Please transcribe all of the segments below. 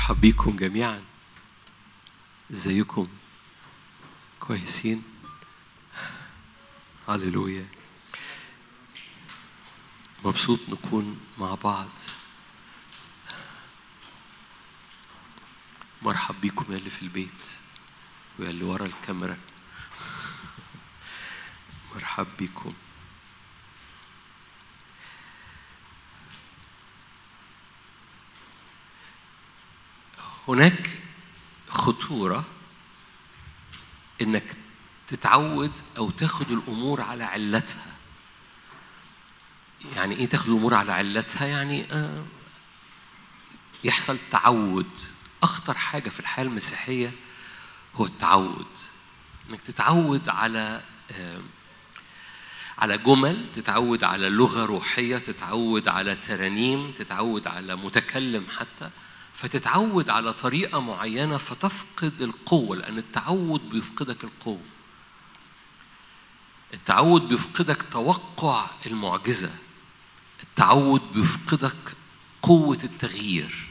مرحب بيكم جميعا ازيكم كويسين هللويا مبسوط نكون مع بعض مرحب بيكم يا اللي في البيت ويا اللي ورا الكاميرا مرحب بيكم هناك خطورة إنك تتعود أو تاخد الأمور على علتها. يعني إيه تاخد الأمور على علتها؟ يعني آه يحصل تعود. أخطر حاجة في الحياة المسيحية هو التعود. إنك تتعود على آه على جمل تتعود على لغة روحية تتعود على ترانيم تتعود على متكلم حتى فتتعود على طريقة معينة فتفقد القوة لأن التعود بيفقدك القوة التعود بيفقدك توقع المعجزة التعود بيفقدك قوة التغيير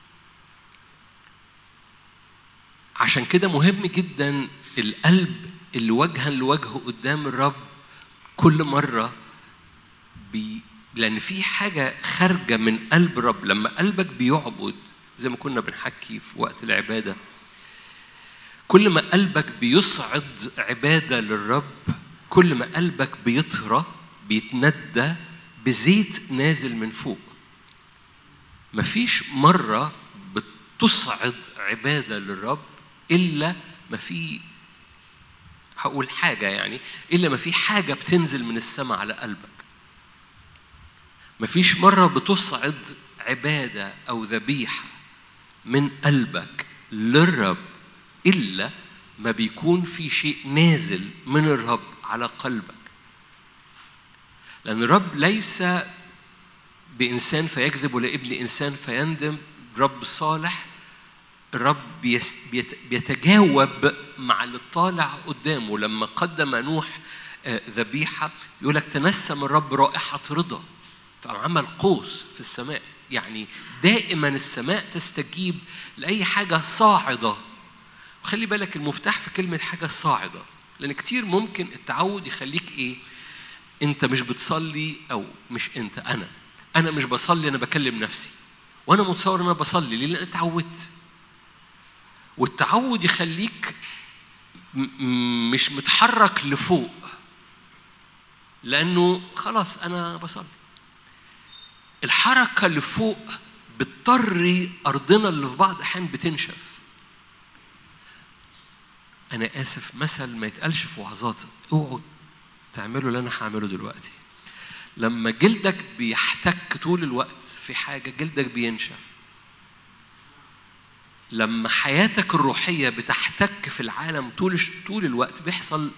عشان كده مهم جدا القلب اللي وجها لوجه قدام الرب كل مرة بي لأن في حاجة خارجة من قلب الرب لما قلبك بيعبد زي ما كنا بنحكي في وقت العبادة كل ما قلبك بيصعد عبادة للرب كل ما قلبك بيطرى بيتندى بزيت نازل من فوق مفيش مرة بتصعد عبادة للرب إلا ما في هقول حاجة يعني إلا ما في حاجة بتنزل من السماء على قلبك مفيش مرة بتصعد عبادة أو ذبيحة من قلبك للرب إلا ما بيكون في شيء نازل من الرب على قلبك لأن الرب ليس بإنسان فيكذب ولا ابن إنسان فيندم رب صالح الرب بيتجاوب مع اللي طالع قدامه لما قدم نوح ذبيحة يقول لك تنسم الرب رائحة رضا فقام عمل قوس في السماء يعني دائما السماء تستجيب لأي حاجة صاعدة وخلي بالك المفتاح في كلمة حاجة صاعدة لأن كتير ممكن التعود يخليك إيه أنت مش بتصلي أو مش أنت أنا أنا مش بصلي أنا بكلم نفسي وأنا متصور أنا بصلي ليه؟ لأن اتعودت والتعود يخليك مش متحرك لفوق لأنه خلاص أنا بصلي الحركة اللي فوق بتضطري أرضنا اللي في بعض الأحيان بتنشف. أنا آسف مثل ما يتقالش في وعظات اوعوا تعملوا اللي أنا هعمله دلوقتي. لما جلدك بيحتك طول الوقت في حاجة جلدك بينشف. لما حياتك الروحية بتحتك في العالم طول طول الوقت بيحصل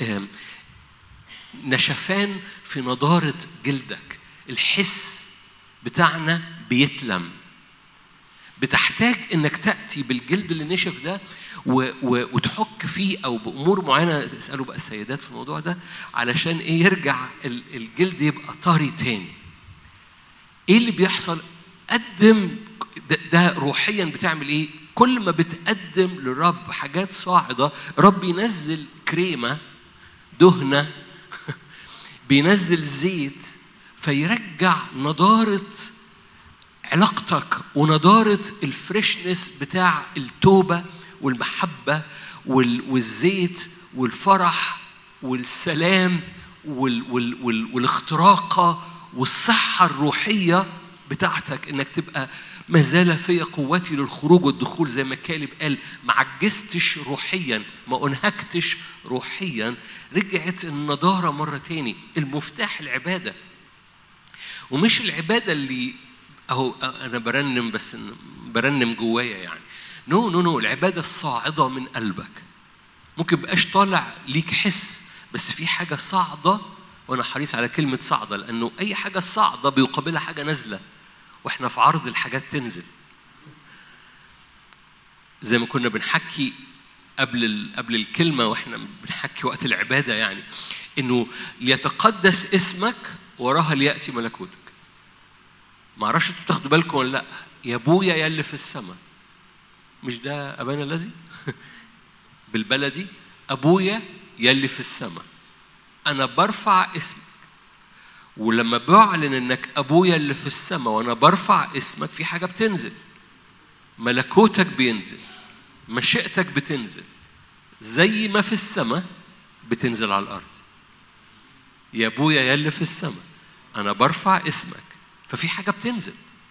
نشفان في نضارة جلدك الحس بتاعنا بيتلم بتحتاج انك تاتي بالجلد اللي نشف ده و و وتحك فيه او بامور معينه اسالوا بقى السيدات في الموضوع ده علشان ايه يرجع الجلد يبقى طري تاني ايه اللي بيحصل قدم ده, ده روحيا بتعمل ايه كل ما بتقدم للرب حاجات صاعده رب ينزل كريمه دهنه بينزل زيت فيرجع نضارة علاقتك ونضارة الفريشنس بتاع التوبة والمحبة والزيت والفرح والسلام وال وال وال والاختراقة والصحة الروحية بتاعتك انك تبقى ما زال في قوتي للخروج والدخول زي ما كالب قال ما عجزتش روحيا ما انهكتش روحيا رجعت النضارة مرة تاني المفتاح العبادة ومش العباده اللي اهو انا برنم بس برنم جوايا يعني نو نو نو العباده الصاعده من قلبك ممكن يبقاش طالع ليك حس بس في حاجه صاعده وانا حريص على كلمه صاعده لانه اي حاجه صاعده بيقابلها حاجه نازله واحنا في عرض الحاجات تنزل زي ما كنا بنحكي قبل قبل الكلمه واحنا بنحكي وقت العباده يعني انه ليتقدس اسمك وراها لياتي ملكوتك ما اعرفش انتوا بتاخدوا بالكم ولا لا يا ابويا يا اللي في السماء مش ده ابانا الذي بالبلدي ابويا يلي في السماء انا برفع اسمك ولما بعلن انك ابويا اللي في السماء وانا برفع اسمك في حاجه بتنزل ملكوتك بينزل مشيئتك بتنزل زي ما في السماء بتنزل على الارض يا ابويا يا اللي في السماء انا برفع اسمك ففي حاجه بتنزل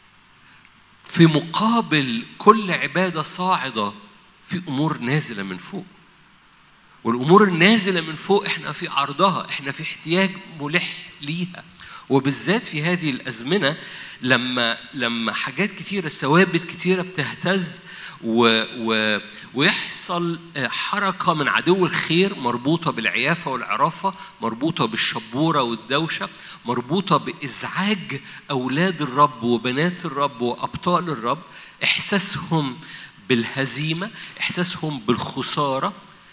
في مقابل كل عباده صاعده في امور نازله من فوق والامور النازله من فوق احنا في عرضها احنا في احتياج ملح ليها وبالذات في هذه الازمنه لما لما حاجات كتيره ثوابت كتيره بتهتز و و ويحصل حركه من عدو الخير مربوطه بالعيافه والعرافه مربوطه بالشبوره والدوشه مربوطه بازعاج اولاد الرب وبنات الرب وابطال الرب احساسهم بالهزيمه احساسهم بالخساره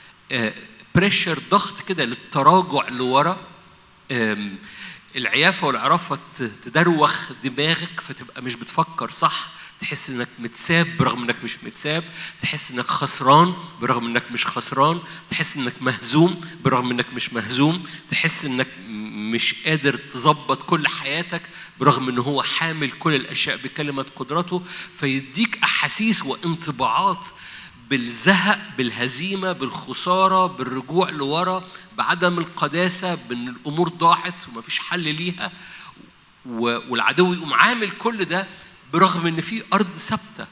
بريشر ضغط كده للتراجع لورا العيافه والعرافه تدروخ دماغك فتبقى مش بتفكر صح تحس انك متساب برغم انك مش متساب تحس انك خسران برغم انك مش خسران تحس انك مهزوم برغم انك مش مهزوم تحس انك مش قادر تظبط كل حياتك برغم ان هو حامل كل الاشياء بكلمه قدرته فيديك احاسيس وانطباعات بالزهق بالهزيمه بالخساره بالرجوع لورا بعدم القداسه بان الامور ضاعت ومفيش حل ليها والعدو يقوم عامل كل ده برغم ان في ارض ثابته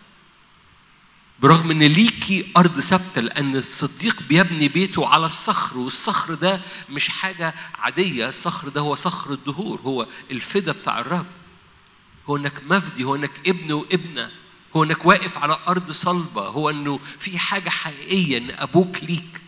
برغم ان ليكي ارض ثابته لان الصديق بيبني بيته على الصخر والصخر ده مش حاجه عاديه الصخر ده هو صخر الدهور هو الفدا بتاع الرب هو انك مفدي هو انك ابن وابنه هو انك واقف على ارض صلبه هو انه في حاجه حقيقيه ان ابوك ليك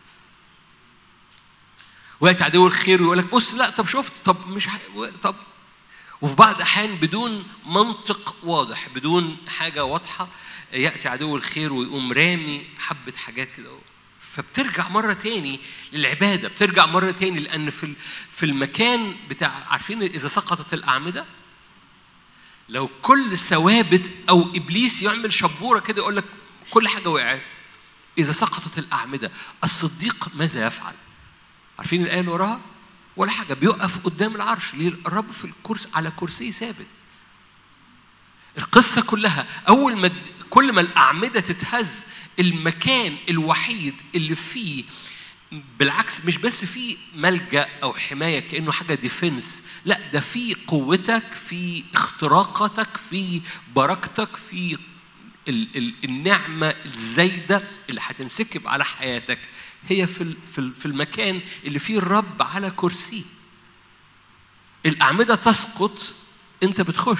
وقت عدو الخير ويقول لك بص لا طب شفت طب مش ح... طب وفي بعض الاحيان بدون منطق واضح بدون حاجه واضحه ياتي عدو الخير ويقوم رامي حبه حاجات كده فبترجع مرة تاني للعبادة بترجع مرة تاني لأن في في المكان بتاع عارفين إذا سقطت الأعمدة لو كل ثوابت او ابليس يعمل شبوره كده يقول لك كل حاجه وقعت اذا سقطت الاعمده الصديق ماذا يفعل عارفين الايه اللي وراها ولا حاجه بيقف قدام العرش ليه الرب في الكرسي على كرسي ثابت القصه كلها اول ما كل ما الاعمده تتهز المكان الوحيد اللي فيه بالعكس مش بس في ملجا او حمايه كانه حاجه ديفنس لا ده في قوتك في اختراقتك في بركتك في ال ال النعمه الزايده اللي هتنسكب على حياتك هي في في المكان اللي فيه الرب على كرسيه الاعمده تسقط انت بتخش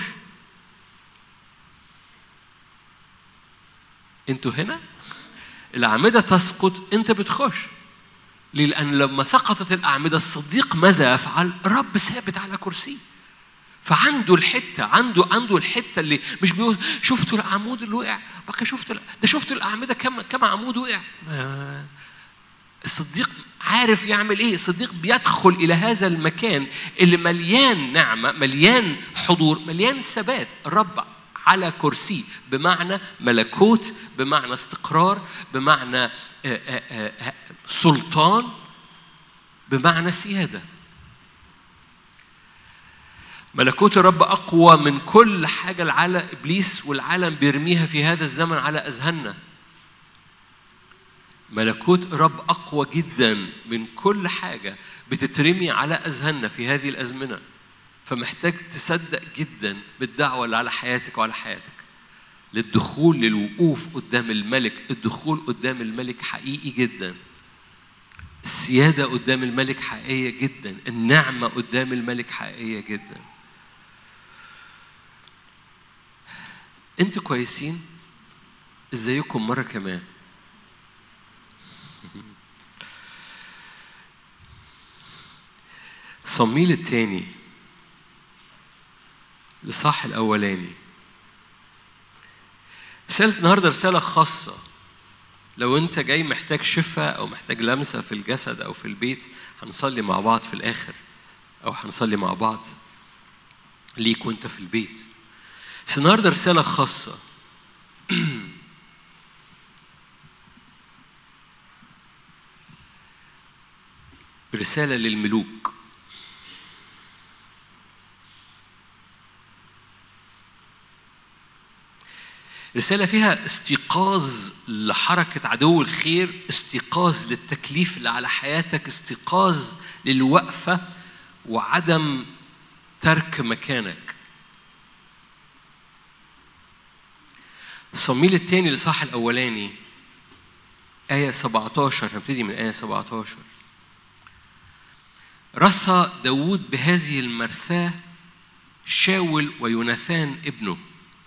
انتوا هنا الاعمده تسقط انت بتخش ليه؟ لأن لما سقطت الأعمدة الصديق ماذا يفعل؟ الرب ثابت على كرسيه. فعنده الحتة عنده عنده الحتة اللي مش بيقول شفتوا العمود اللي وقع؟ بقى شفت ده شفتوا الأعمدة كم كم عمود وقع؟ الصديق عارف يعمل ايه؟ الصديق بيدخل إلى هذا المكان اللي مليان نعمة، مليان حضور، مليان ثبات، الرب على كرسي بمعنى ملكوت بمعنى استقرار بمعنى سلطان بمعنى سيادة ملكوت الرب أقوى من كل حاجة العالم إبليس والعالم بيرميها في هذا الزمن على أذهاننا ملكوت الرب أقوى جدا من كل حاجة بتترمي على أذهاننا في هذه الأزمنة فمحتاج تصدق جدا بالدعوة اللي على حياتك وعلى حياتك للدخول للوقوف قدام الملك الدخول قدام الملك حقيقي جدا السيادة قدام الملك حقيقية جدا النعمة قدام الملك حقيقية جدا انتوا كويسين ازيكم مرة كمان صميل التاني الإصحاح الأولاني رسالة النهاردة رسالة خاصة لو أنت جاي محتاج شفاء أو محتاج لمسة في الجسد أو في البيت هنصلي مع بعض في الآخر أو هنصلي مع بعض ليك وأنت في البيت بس النهاردة رسالة خاصة رسالة للملوك رسالة فيها استيقاظ لحركة عدو الخير استيقاظ للتكليف اللي على حياتك استيقاظ للوقفة وعدم ترك مكانك صميل الثاني لصاح الأولاني آية 17 هنبتدي من آية 17 رثى داود بهذه المرثاة شاول ويوناثان ابنه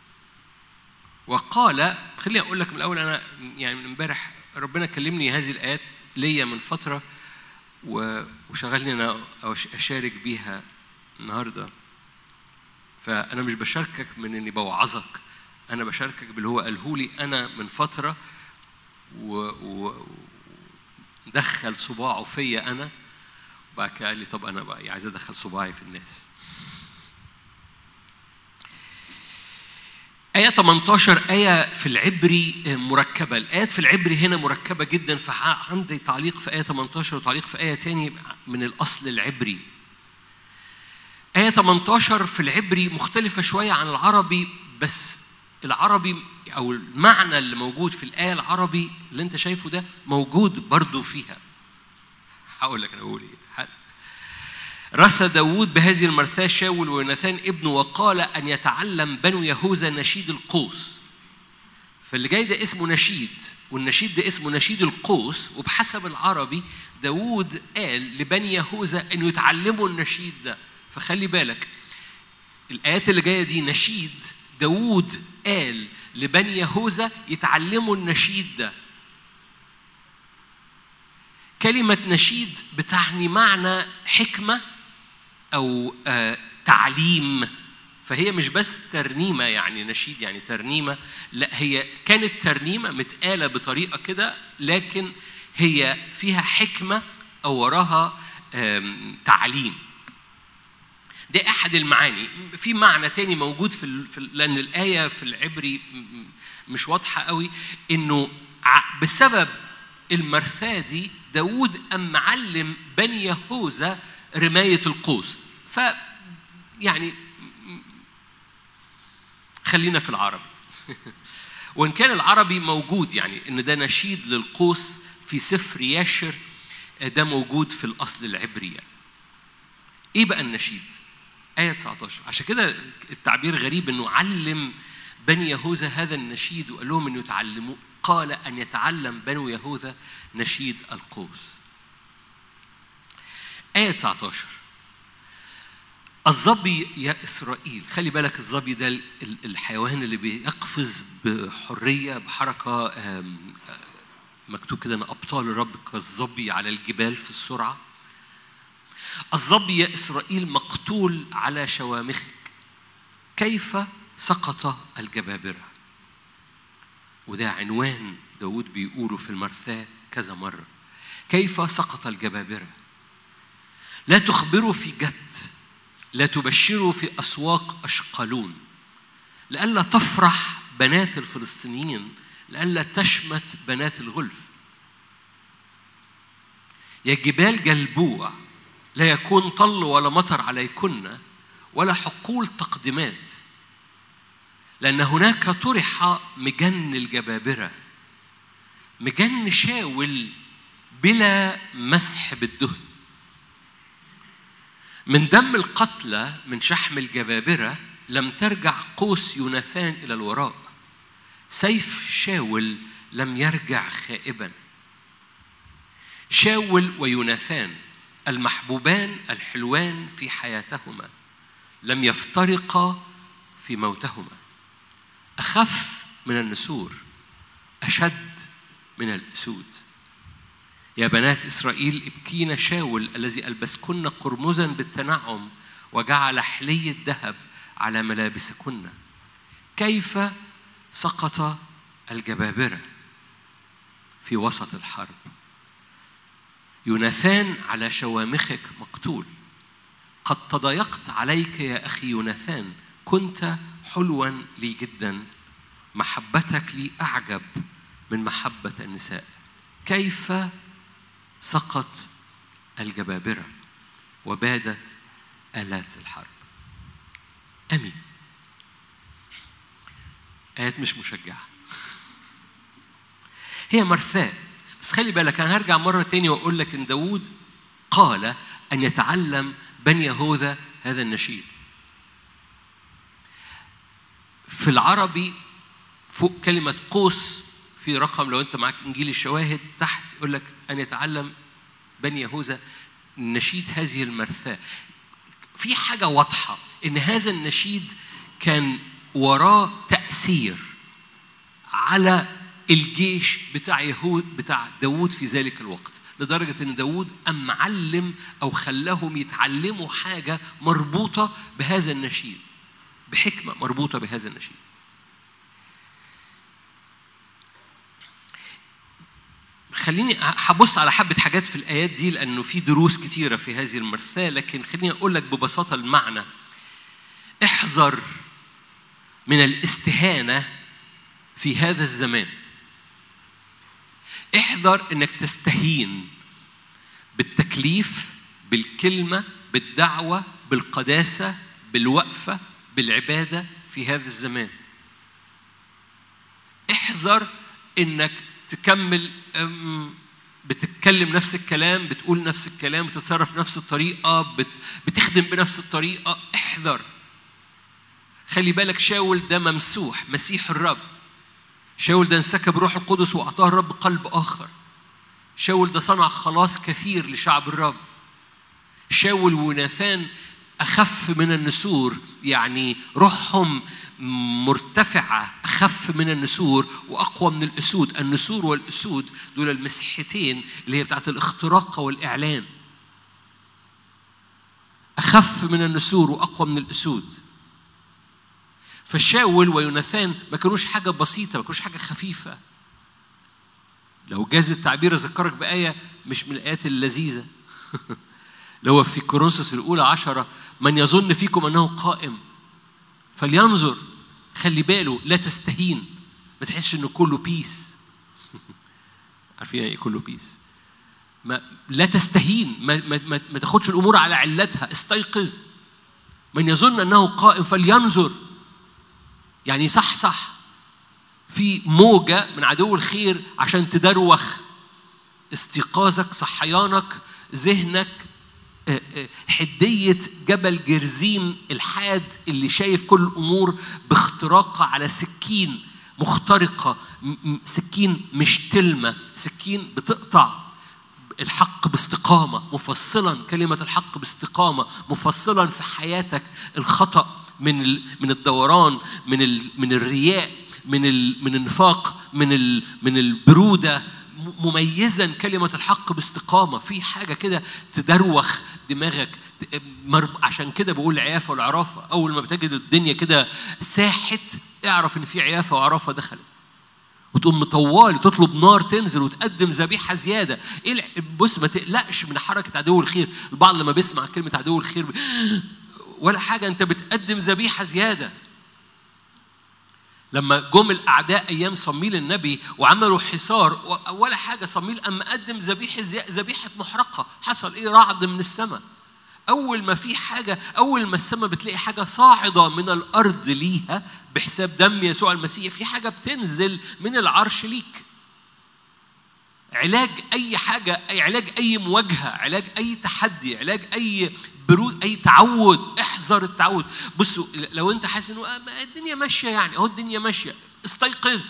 وقال خليني اقول لك من الاول انا يعني من امبارح ربنا كلمني هذه الايات ليا من فتره وشغلني انا اشارك بيها النهارده فانا مش بشاركك من اني بوعظك انا بشاركك باللي هو قاله لي انا من فتره و, دخل صباعه فيا انا وبعد كده قال لي طب انا بقى عايز ادخل صباعي في الناس آية 18 آية في العبري مركبة، الآيات في العبري هنا مركبة جدا فعندي تعليق في آية 18 وتعليق في آية تاني من الأصل العبري. آية 18 في العبري مختلفة شوية عن العربي بس العربي أو المعنى اللي موجود في الآية العربي اللي أنت شايفه ده موجود برضو فيها. هقول لك أنا بقول إيه. رثى داود بهذه المرثاة شاول وناثان ابنه وقال أن يتعلم بنو يهوذا نشيد القوس فاللي جاي ده اسمه نشيد والنشيد ده اسمه نشيد القوس وبحسب العربي داود قال لبني يهوذا أن يتعلموا النشيد ده فخلي بالك الآيات اللي جاية دي نشيد داود قال لبني يهوذا يتعلموا النشيد ده كلمة نشيد بتعني معنى حكمة أو آه تعليم فهي مش بس ترنيمة يعني نشيد يعني ترنيمة لا هي كانت ترنيمة متقالة بطريقة كده لكن هي فيها حكمة أو وراها تعليم ده أحد المعاني في معنى تاني موجود في, ال... في ال... لأن الآية في العبري مش واضحة قوي إنه بسبب المرثاة دي داود أم معلم بني يهوذا رماية القوس ف يعني خلينا في العربي وإن كان العربي موجود يعني إن ده نشيد للقوس في سفر ياشر ده موجود في الأصل العبري يعني. إيه بقى النشيد؟ آية 19 عشان كده التعبير غريب إنه علم بني يهوذا هذا النشيد وقال لهم إنه يتعلموه قال أن يتعلم بنو يهوذا نشيد القوس آية 19 الظبي يا إسرائيل خلي بالك الظبي ده الحيوان اللي بيقفز بحرية بحركة مكتوب كده أن أبطال الرب كالظبي على الجبال في السرعة الظبي يا إسرائيل مقتول على شوامخك كيف سقط الجبابرة وده عنوان داود بيقوله في المرثاة كذا مرة كيف سقط الجبابرة لا تخبروا في جت لا تبشروا في أسواق أشقلون لئلا تفرح بنات الفلسطينيين لئلا تشمت بنات الغلف يا جبال جلبوع لا يكون طل ولا مطر عليكن ولا حقول تقدمات لأن هناك طرح مجن الجبابرة مجن شاول بلا مسح بالدهن من دم القتلى من شحم الجبابرة لم ترجع قوس يوناثان إلى الوراء سيف شاول لم يرجع خائبا شاول ويوناثان المحبوبان الحلوان في حياتهما لم يفترقا في موتهما أخف من النسور أشد من الأسود يا بنات إسرائيل ابكين شاول الذي ألبسكن قرمزا بالتنعم وجعل حلي الذهب على ملابسكن كيف سقط الجبابرة في وسط الحرب يوناثان على شوامخك مقتول قد تضايقت عليك يا أخي يوناثان كنت حلوا لي جدا محبتك لي أعجب من محبة النساء كيف سقط الجبابرة وبادت آلات الحرب أمين آيات مش مشجعة هي مرثاة بس خلي بالك أنا هرجع مرة تاني وأقول لك إن داوود قال أن يتعلم بني يهوذا هذا النشيد في العربي فوق كلمة قوس في رقم لو أنت معاك إنجيل الشواهد تحت يقول لك أن يتعلم بني يهوذا نشيد هذه المرثاة في حاجة واضحة إن هذا النشيد كان وراه تأثير على الجيش بتاع يهود بتاع داوود في ذلك الوقت لدرجة إن داوود أم معلم أو خلاهم يتعلموا حاجة مربوطة بهذا النشيد بحكمة مربوطة بهذا النشيد خليني هبص على حبة حاجات في الآيات دي لأنه في دروس كتيرة في هذه المرثاة لكن خليني أقول لك ببساطة المعنى احذر من الاستهانة في هذا الزمان احذر انك تستهين بالتكليف بالكلمة بالدعوة بالقداسة بالوقفة بالعبادة في هذا الزمان احذر انك تكمل أم، بتتكلم نفس الكلام بتقول نفس الكلام بتتصرف نفس الطريقة بت بتخدم بنفس الطريقة احذر خلي بالك شاول ده ممسوح مسيح الرب شاول ده انسكب روح القدس واعطاه الرب قلب اخر شاول ده صنع خلاص كثير لشعب الرب شاول وناثان اخف من النسور يعني روحهم مرتفعه اخف من النسور واقوى من الاسود النسور والاسود دول المسحتين اللي هي بتاعت الاختراق والاعلان اخف من النسور واقوى من الاسود فشاول ويوناثان ما كانوش حاجة بسيطة ما كانوش حاجة خفيفة لو جاز التعبير أذكرك بآية مش من الآيات اللذيذة اللي هو في كورنثوس الأولى عشرة من يظن فيكم أنه قائم فلينظر خلي باله لا تستهين ما تحسش إنه كله بيس عارفين يعني إيه كله بيس ما لا تستهين ما, ما, ما, ما تاخدش الأمور على علتها استيقظ من يظن أنه قائم فلينظر يعني صح صح في موجة من عدو الخير عشان تدروخ استيقاظك صحيانك ذهنك آه، آه، حدية جبل جرزيم الحاد اللي شايف كل الأمور باختراقة على سكين مخترقة م- م- سكين مش تلمة سكين بتقطع الحق باستقامة مفصلا كلمة الحق باستقامة مفصلا في حياتك الخطأ من ال- من الدوران من ال- من الرياء من ال- من النفاق من ال- من البرودة م- مميزا كلمة الحق باستقامة في حاجة كده تدروخ دماغك ت- مرب- عشان كده بقول عيافة والعرافة أول ما بتجد الدنيا كده ساحت اعرف إن في عيافة وعرافة دخلت وتقوم مطوال تطلب نار تنزل وتقدم ذبيحه زياده ايه الع- بص ما تقلقش من حركه عدو الخير البعض لما بيسمع كلمه عدو الخير بي- ولا حاجه انت بتقدم ذبيحه زياده لما جم الاعداء ايام صميل النبي وعملوا حصار و- ولا حاجه صميل اما قدم ذبيحه زي- ذبيحه محرقه حصل ايه رعد من السماء اول ما في حاجه اول ما السماء بتلاقي حاجه صاعده من الارض ليها بحساب دم يسوع المسيح في حاجه بتنزل من العرش ليك علاج اي حاجه اي علاج اي مواجهه علاج اي تحدي علاج اي برود اي تعود احذر التعود بصوا لو انت حاسس انه آه، ما الدنيا ماشيه يعني اهو الدنيا ماشيه استيقظ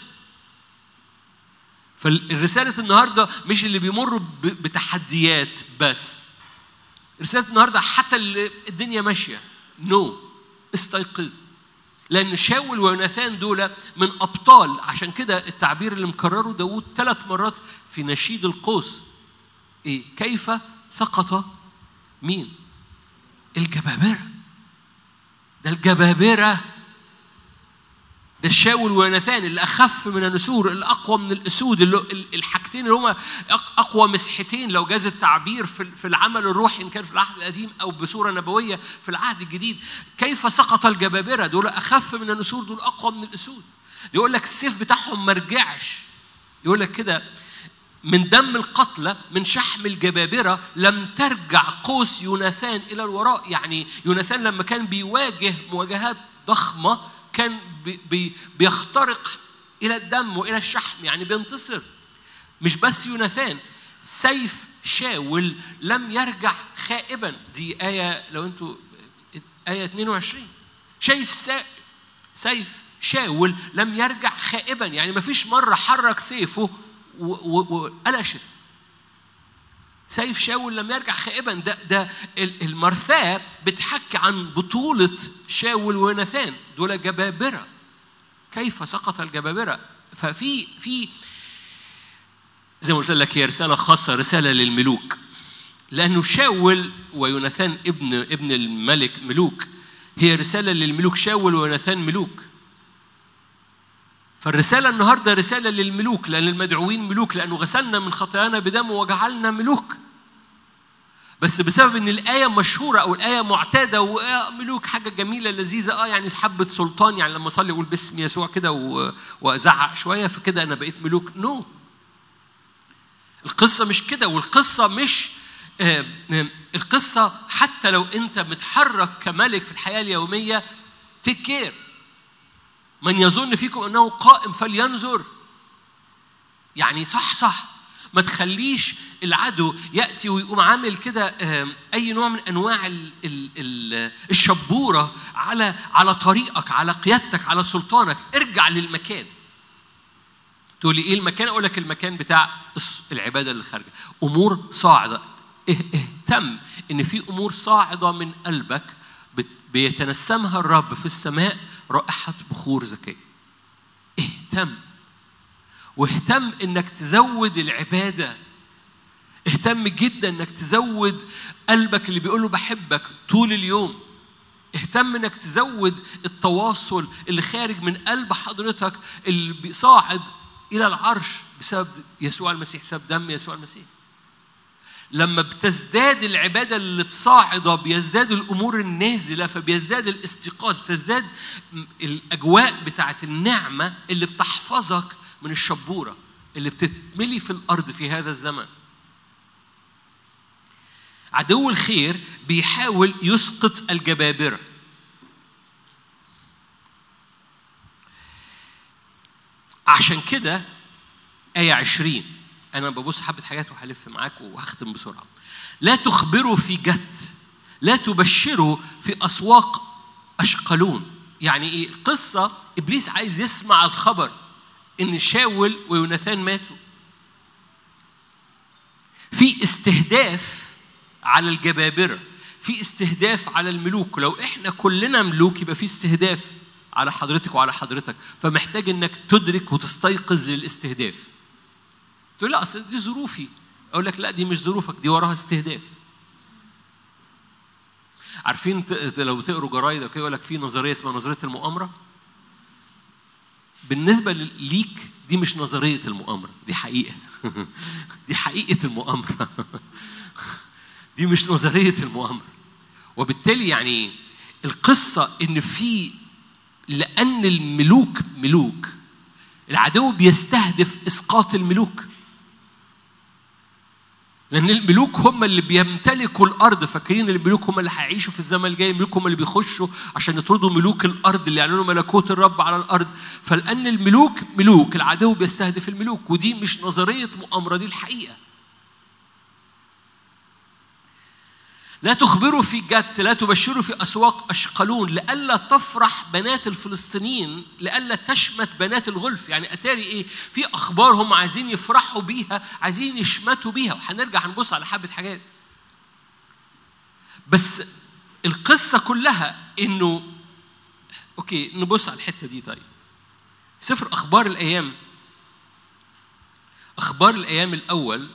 فالرساله النهارده مش اللي بيمروا ب- بتحديات بس رساله النهارده حتى اللي الدنيا ماشيه نو no. استيقظ لأن شاول ويوناثان دول من أبطال عشان كده التعبير اللي مكرره داوود ثلاث مرات في نشيد القوس إيه كيف سقط مين الجبابرة ده الجبابرة ده الشاول ويوناثان اللي أخف من النسور اللي أقوى من الأسود اللي الحاجتين اللي هما أق- أقوى مسحتين لو جاز التعبير في في العمل الروحي إن كان في العهد القديم أو بصورة نبوية في العهد الجديد كيف سقط الجبابرة دول أخف من النسور دول أقوى من الأسود يقول لك السيف بتاعهم ما رجعش يقول لك كده من دم القتلى من شحم الجبابرة لم ترجع قوس يوناثان إلى الوراء يعني يوناثان لما كان بيواجه مواجهات ضخمة كان بي بي بيخترق إلى الدم وإلى الشحم يعني بينتصر مش بس يوناثان سيف شاول لم يرجع خائبا دي آية لو أنتوا آية 22 شايف سا سيف شاول لم يرجع خائبا يعني ما فيش مرة حرك سيفه وقلشت سيف شاول لم يرجع خائبا ده ده المرثاة بتحكي عن بطولة شاول ونثان دول جبابرة كيف سقط الجبابرة ففي في زي ما قلت لك هي رسالة خاصة رسالة للملوك لأنه شاول ويوناثان ابن ابن الملك ملوك هي رسالة للملوك شاول ويوناثان ملوك فالرسالة النهاردة رسالة للملوك لأن المدعوين ملوك لأنه غسلنا من خطايانا بدمه وجعلنا ملوك بس بسبب ان الايه مشهوره او الايه معتاده وملوك حاجه جميله لذيذه اه يعني حبه سلطان يعني لما اصلي اقول باسم يسوع كده وازعق شويه فكده انا بقيت ملوك نو no. القصه مش كده والقصه مش آه القصه حتى لو انت متحرك كملك في الحياه اليوميه تيك كير من يظن فيكم انه قائم فلينظر يعني صح صح ما تخليش العدو ياتي ويقوم عامل كده اي نوع من انواع ال ال ال الشبوره على على طريقك على قيادتك على سلطانك ارجع للمكان تقول لي ايه المكان اقول لك المكان بتاع العباده اللي خارجه امور صاعده اهتم ان في امور صاعده من قلبك بيتنسمها الرب في السماء رائحه بخور زكيه اهتم واهتم انك تزود العباده اهتم جدا انك تزود قلبك اللي بيقول له بحبك طول اليوم اهتم انك تزود التواصل اللي خارج من قلب حضرتك اللي بيصاعد الى العرش بسبب يسوع المسيح بسبب دم يسوع المسيح لما بتزداد العباده اللي تصاعده بيزداد الامور النازله فبيزداد الاستيقاظ تزداد الاجواء بتاعت النعمه اللي بتحفظك من الشبوره اللي بتتملي في الارض في هذا الزمن عدو الخير بيحاول يسقط الجبابره عشان كده آية عشرين أنا ببص حبة حاجات وهلف معاك وهختم بسرعة لا تخبروا في جت لا تبشروا في أسواق أشقلون يعني إيه القصة إبليس عايز يسمع الخبر إن شاول ويوناثان ماتوا في استهداف على الجبابرة في استهداف على الملوك لو احنا كلنا ملوك يبقى في استهداف على حضرتك وعلى حضرتك فمحتاج انك تدرك وتستيقظ للاستهداف تقول لا اصل دي ظروفي اقول لك لا دي مش ظروفك دي وراها استهداف عارفين لو تقروا جرايد كده يقول لك في نظريه اسمها نظريه المؤامره بالنسبه ليك دي مش نظريه المؤامره دي حقيقه دي حقيقه المؤامره دي مش نظريه المؤامره وبالتالي يعني القصه ان في لأن الملوك ملوك العدو بيستهدف إسقاط الملوك لأن الملوك هم اللي بيمتلكوا الأرض فاكرين الملوك هم اللي هيعيشوا في الزمن الجاي الملوك هم اللي بيخشوا عشان يطردوا ملوك الأرض اللي يعلنوا ملكوت الرب على الأرض فلأن الملوك ملوك العدو بيستهدف الملوك ودي مش نظرية مؤامرة دي الحقيقة لا تخبروا في جت لا تبشروا في أسواق أشقلون لئلا تفرح بنات الفلسطينيين لئلا تشمت بنات الغلف يعني أتاري إيه في أخبار هم عايزين يفرحوا بيها عايزين يشمتوا بيها وهنرجع هنبص على حبة حاجات بس القصة كلها إنه أوكي نبص على الحتة دي طيب سفر أخبار الأيام أخبار الأيام الأول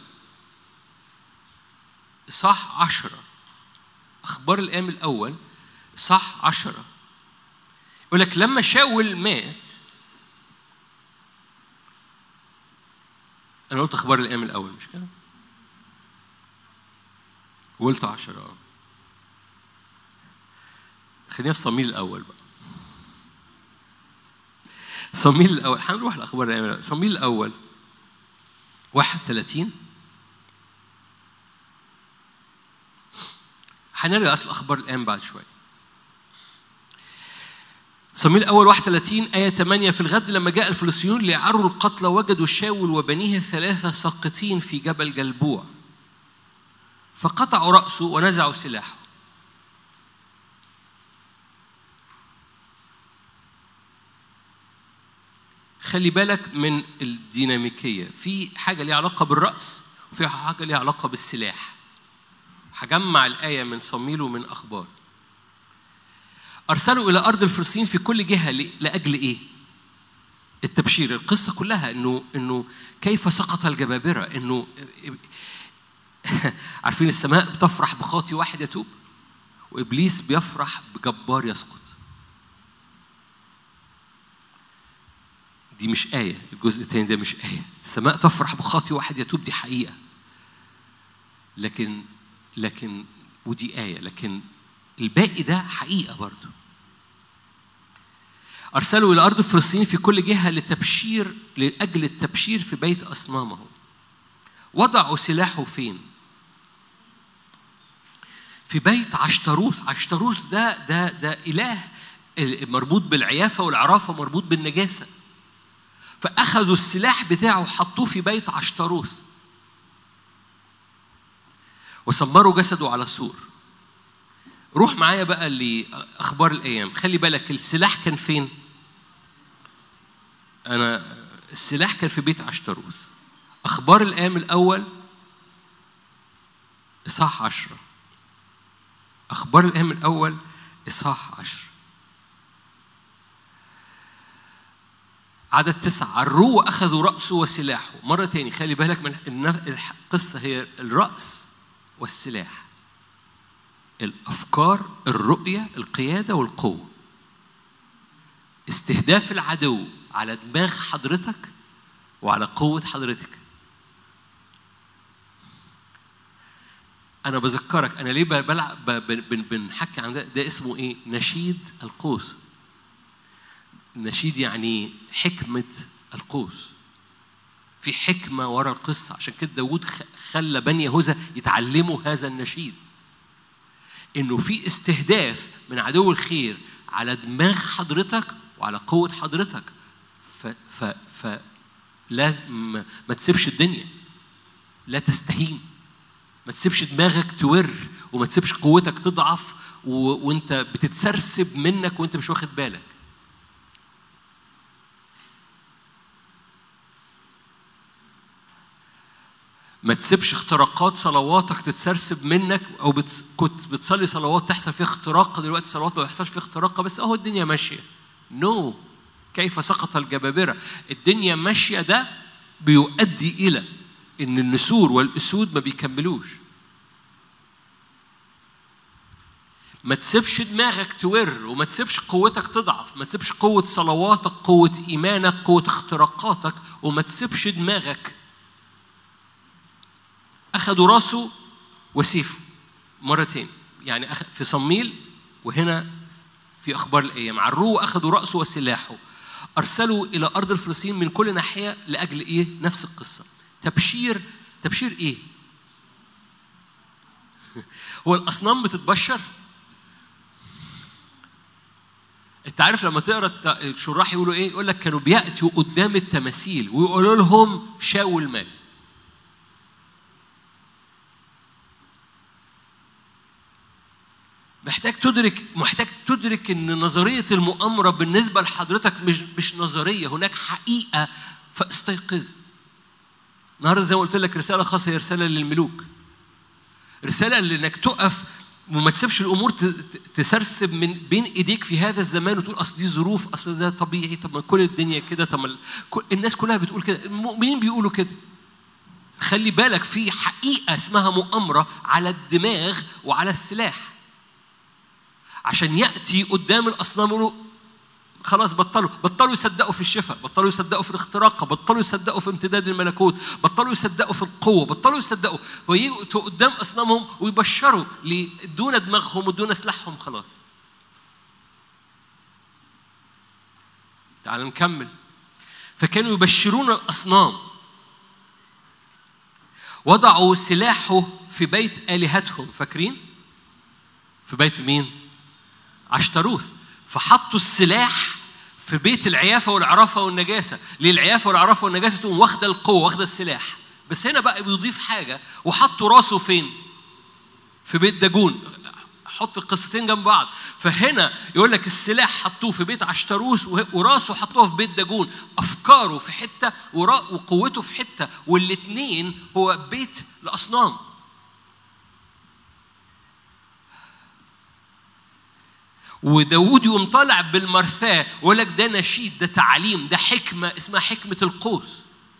صح عشرة أخبار الأيام الأول صح عشرة يقول لك لما شاول مات أنا قلت أخبار الأيام الأول مش كده؟ وقلت عشرة اه خلينا في صميل الأول بقى صميل الأول هنروح لأخبار الأيام الأول صميل الأول 31 هنرجع اصل الاخبار الان بعد شويه صمويل الاول 31 ايه 8 في الغد لما جاء الفلسطينيون ليعروا القتلى وجدوا شاول وبنيه الثلاثه ساقطين في جبل جلبوع فقطعوا راسه ونزعوا سلاحه خلي بالك من الديناميكيه في حاجه ليها علاقه بالراس وفي حاجه ليها علاقه بالسلاح هجمع الايه من صميل ومن اخبار ارسلوا الى ارض الفلسطين في كل جهه لاجل ايه التبشير القصه كلها انه انه كيف سقط الجبابره انه عارفين السماء بتفرح بخاطي واحد يتوب وابليس بيفرح بجبار يسقط دي مش آية الجزء الثاني ده مش آية السماء تفرح بخاطي واحد يتوب دي حقيقة لكن لكن ودي آية لكن الباقي ده حقيقة برضو أرسلوا إلى أرض فلسطين في كل جهة لتبشير لأجل التبشير في بيت أصنامهم وضعوا سلاحه فين؟ في بيت عشتروث عشتروث ده ده ده إله مربوط بالعيافة والعرافة مربوط بالنجاسة فأخذوا السلاح بتاعه وحطوه في بيت عشتروث وسمروا جسده على السور روح معايا بقى لأخبار الأيام خلي بالك السلاح كان فين أنا السلاح كان في بيت عشتروث أخبار الأيام الأول إصحاح عشرة أخبار الأيام الأول إصحاح عشرة عدد تسعة عروه وأخذوا رأسه وسلاحه مرة تاني خلي بالك من القصة هي الرأس والسلاح الأفكار الرؤية القيادة والقوة استهداف العدو على دماغ حضرتك وعلى قوة حضرتك أنا بذكرك أنا ليه بلعب بنحكي عن ده ده اسمه إيه؟ نشيد القوس النشيد يعني حكمة القوس في حكمة ورا القصة عشان كده داود خلى بني يهوذا يتعلموا هذا النشيد إنه في استهداف من عدو الخير على دماغ حضرتك وعلى قوة حضرتك ف ف ف لا ما, ما تسيبش الدنيا لا تستهين ما تسيبش دماغك تور وما تسيبش قوتك تضعف و... وانت بتتسرسب منك وانت مش واخد بالك ما تسيبش اختراقات صلواتك تتسرسب منك او بت... كنت بتصلي صلوات تحصل فيها اختراق دلوقتي صلوات ما بيحصلش فيها اختراقه بس اهو الدنيا ماشيه نو no. كيف سقط الجبابره الدنيا ماشيه ده بيؤدي الى ان النسور والاسود ما بيكملوش ما تسيبش دماغك تور وما تسيبش قوتك تضعف ما تسيبش قوة صلواتك قوة إيمانك قوة اختراقاتك وما تسيبش دماغك أخذوا راسه وسيفه مرتين يعني في صميل وهنا في أخبار الأيام عروه وأخذوا رأسه وسلاحه أرسلوا إلى أرض الفلسطين من كل ناحية لأجل إيه؟ نفس القصة تبشير تبشير إيه؟ هو الأصنام بتتبشر؟ انت عارف لما تقرا الشراح يقولوا ايه؟ يقول لك كانوا بياتوا قدام التماثيل ويقولوا لهم شاول مات. محتاج تدرك محتاج تدرك ان نظريه المؤامره بالنسبه لحضرتك مش مش نظريه هناك حقيقه فاستيقظ. النهارده زي ما قلت لك رساله خاصه هي رساله للملوك. رساله لانك تقف وما تسيبش الامور تسرسب من بين ايديك في هذا الزمان وتقول اصل دي ظروف اصل ده طبيعي طب ما كل الدنيا كده طب الناس كلها بتقول كده المؤمنين بيقولوا كده خلي بالك في حقيقه اسمها مؤامره على الدماغ وعلى السلاح عشان ياتي قدام الاصنام يقولوا خلاص بطلوا بطلوا يصدقوا في الشفاء بطلوا يصدقوا في الاختراق بطلوا يصدقوا في امتداد الملكوت بطلوا يصدقوا في القوة بطلوا يصدقوا فيجوا قدام أصنامهم ويبشروا دون دماغهم ودون سلاحهم خلاص تعال نكمل فكانوا يبشرون الأصنام وضعوا سلاحه في بيت آلهتهم فاكرين؟ في بيت مين؟ عشتروث فحطوا السلاح في بيت العيافة والعرافة والنجاسة ليه العيافة والعرافة والنجاسة تقوم واخدة القوة واخدة السلاح بس هنا بقى بيضيف حاجة وحطوا راسه فين؟ في بيت داجون حط القصتين جنب بعض فهنا يقول لك السلاح حطوه في بيت عشتروس وراسه حطوه في بيت داجون افكاره في حته وقوته في حته والاثنين هو بيت الاصنام وداود يقوم طالع بالمرثاه ويقول لك ده نشيد ده تعليم ده حكمه اسمها حكمه القوس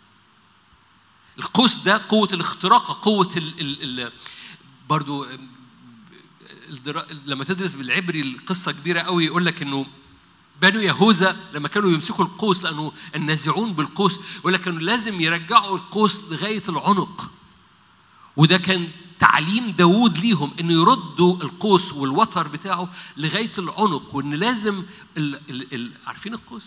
القوس ده قوه الاختراق قوه ال ال ال برضو لما تدرس بالعبري القصه كبيره قوي يقول لك انه بنو يهوذا لما كانوا يمسكوا القوس لانه النازعون بالقوس يقول لك انه لازم يرجعوا القوس لغايه العنق وده كان تعليم داوود ليهم انه يردوا القوس والوتر بتاعه لغايه العنق وان لازم ال ال ال عارفين القوس؟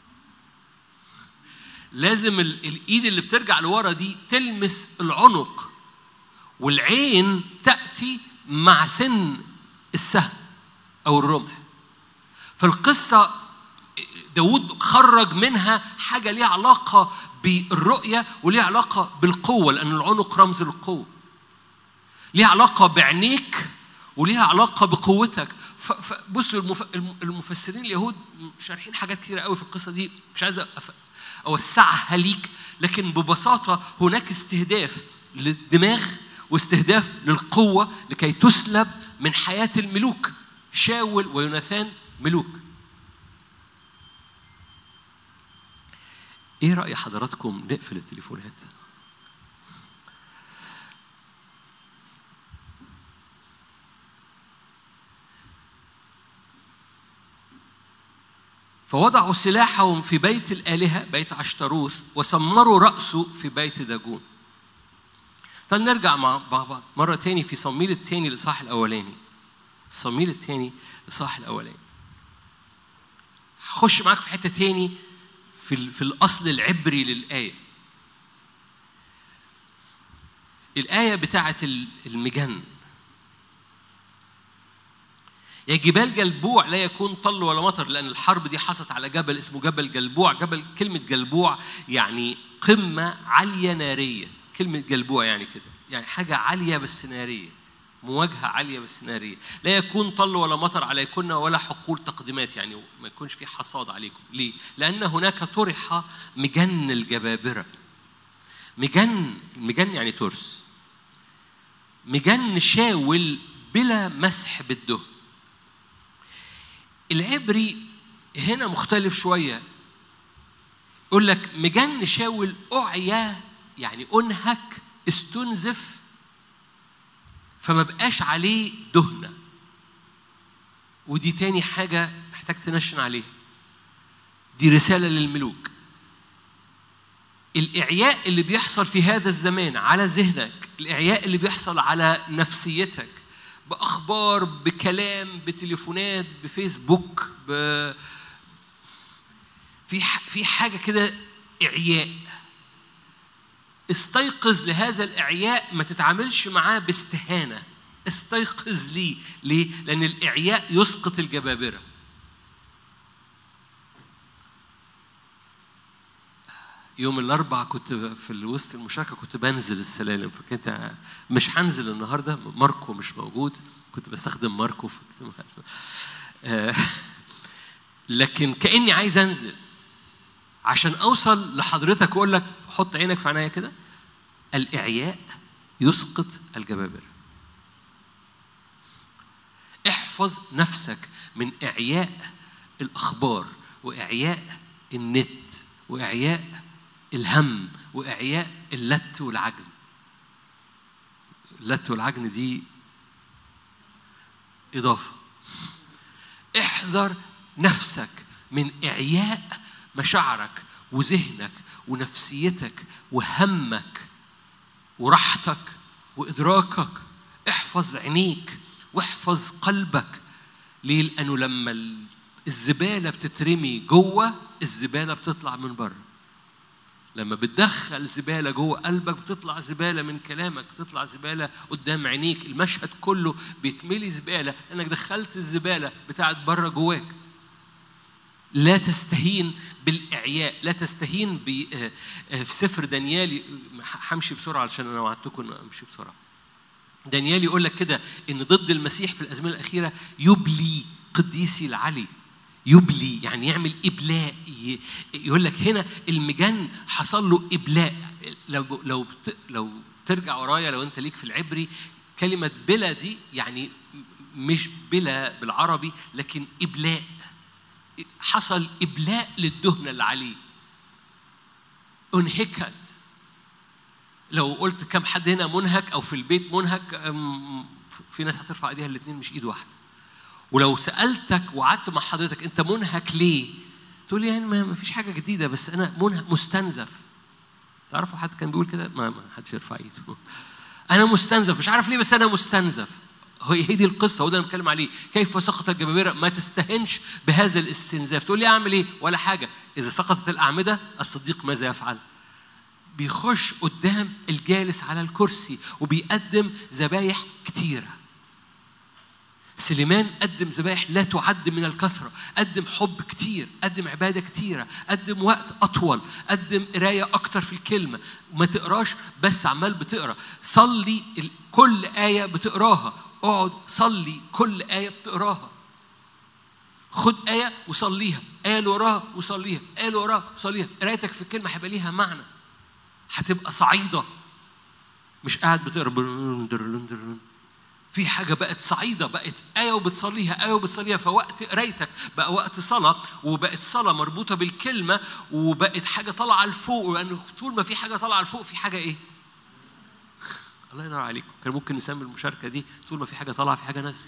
لازم ال الايد اللي بترجع لورا دي تلمس العنق والعين تاتي مع سن السهم او الرمح فالقصه داود خرج منها حاجه ليها علاقه بالرؤيه وليها علاقه بالقوه لان العنق رمز للقوه ليها علاقه بعينيك وليها علاقه بقوتك بصوا المفسرين اليهود شارحين حاجات كتيره قوي في القصه دي مش عايز اوسعها ليك لكن ببساطه هناك استهداف للدماغ واستهداف للقوة لكي تسلب من حياة الملوك شاول ويوناثان ملوك ايه رأي حضراتكم نقفل التليفونات فوضعوا سلاحهم في بيت الآلهة بيت عشتروث وسمروا رأسه في بيت داجون تعال نرجع مع بعض مرة تاني في صميل التاني الإصحاح الأولاني صميل التاني الإصحاح الأولاني هخش معاك في حتة تاني في, في الأصل العبري للآية الآية بتاعة المجن يا جبال جلبوع لا يكون طل ولا مطر لأن الحرب دي حصلت على جبل اسمه جبل جلبوع جبل كلمة جلبوع يعني قمة عالية نارية كلمة جلبوع يعني كده يعني حاجة عالية بس نارية مواجهة عالية بس نارية لا يكون طل ولا مطر عليكن ولا حقول تقديمات يعني ما يكونش في حصاد عليكم ليه؟ لأن هناك طرح مجن الجبابرة مجن مجن يعني ترس مجن شاول بلا مسح بالدهن العبري هنا مختلف شوية يقول لك مجن شاول أعيا يعني أنهك استنزف فما بقاش عليه دهنة ودي تاني حاجة محتاج تنشن عليها دي رسالة للملوك الإعياء اللي بيحصل في هذا الزمان على ذهنك الإعياء اللي بيحصل على نفسيتك بأخبار بكلام بتليفونات بفيسبوك ب... في في حاجة كده إعياء استيقظ لهذا الإعياء ما تتعاملش معاه باستهانة استيقظ ليه ليه؟ لأن الإعياء يسقط الجبابرة يوم الأربع كنت في وسط المشاركة كنت بنزل السلالم فكنت مش هنزل النهاردة ماركو مش موجود كنت بستخدم ماركو في لكن كأني عايز أنزل عشان أوصل لحضرتك وأقول لك حط عينك في عينيا كده الإعياء يسقط الجبابرة احفظ نفسك من إعياء الأخبار وإعياء النت وإعياء الهم وإعياء اللت والعجن اللت والعجن دي إضافة احذر نفسك من إعياء مشاعرك وذهنك ونفسيتك وهمك وراحتك وإدراكك احفظ عينيك واحفظ قلبك ليه؟ لأنه لما الزبالة بتترمي جوه الزبالة بتطلع من بره لما بتدخل زباله جوه قلبك بتطلع زباله من كلامك بتطلع زباله قدام عينيك المشهد كله بيتملي زباله لانك دخلت الزباله بتاعت بره جواك لا تستهين بالاعياء لا تستهين ب آه، آه، في سفر دانيال همشي بسرعه علشان انا وعدتكم ان امشي بسرعه دانيال يقول لك كده ان ضد المسيح في الازمنه الاخيره يبلي قديسي العلي يبلي يعني يعمل ابلاء ي- يقول لك هنا المجن حصل له ابلاء لو لو بت- لو ترجع ورايا لو انت ليك في العبري كلمه بلا دي يعني مش بلا بالعربي لكن ابلاء حصل ابلاء للدهنه اللي عليه انهكت لو قلت كم حد هنا منهك او في البيت منهك أم، في ناس هترفع ايديها الاثنين مش ايد واحده ولو سالتك وقعدت مع حضرتك انت منهك ليه تقول لي يعني ما ما فيش حاجه جديده بس انا منهك مستنزف تعرفوا حد كان بيقول كده ما ما حدش يرفع ايده انا مستنزف مش عارف ليه بس انا مستنزف هي هي دي القصه وده اللي بتكلم عليه كيف سقط الجبابره ما تستهنش بهذا الاستنزاف تقول لي اعمل ايه ولا حاجه اذا سقطت الاعمده الصديق ماذا يفعل بيخش قدام الجالس على الكرسي وبيقدم ذبايح كتيره سليمان قدم ذبائح لا تعد من الكثرة قدم حب كتير قدم عبادة كتيرة قدم وقت أطول قدم قراية أكتر في الكلمة ما تقراش بس عمال بتقرا صلي ال- كل آية بتقراها اقعد صلي كل آية بتقراها خد آية وصليها آية اللي وراها وصليها آية اللي وراها وصليها قرايتك في الكلمة هيبقى ليها معنى هتبقى صعيدة مش قاعد بتقرا في حاجة بقت صعيدة بقت آية وبتصليها آية وبتصليها فوقت قرايتك بقى وقت صلاة وبقت صلاة مربوطة بالكلمة وبقت حاجة طالعة لفوق لأن طول ما في حاجة طالعة لفوق في حاجة إيه؟ الله ينور عليكم كان ممكن نسمي المشاركة دي طول ما في حاجة طالعة في حاجة نازلة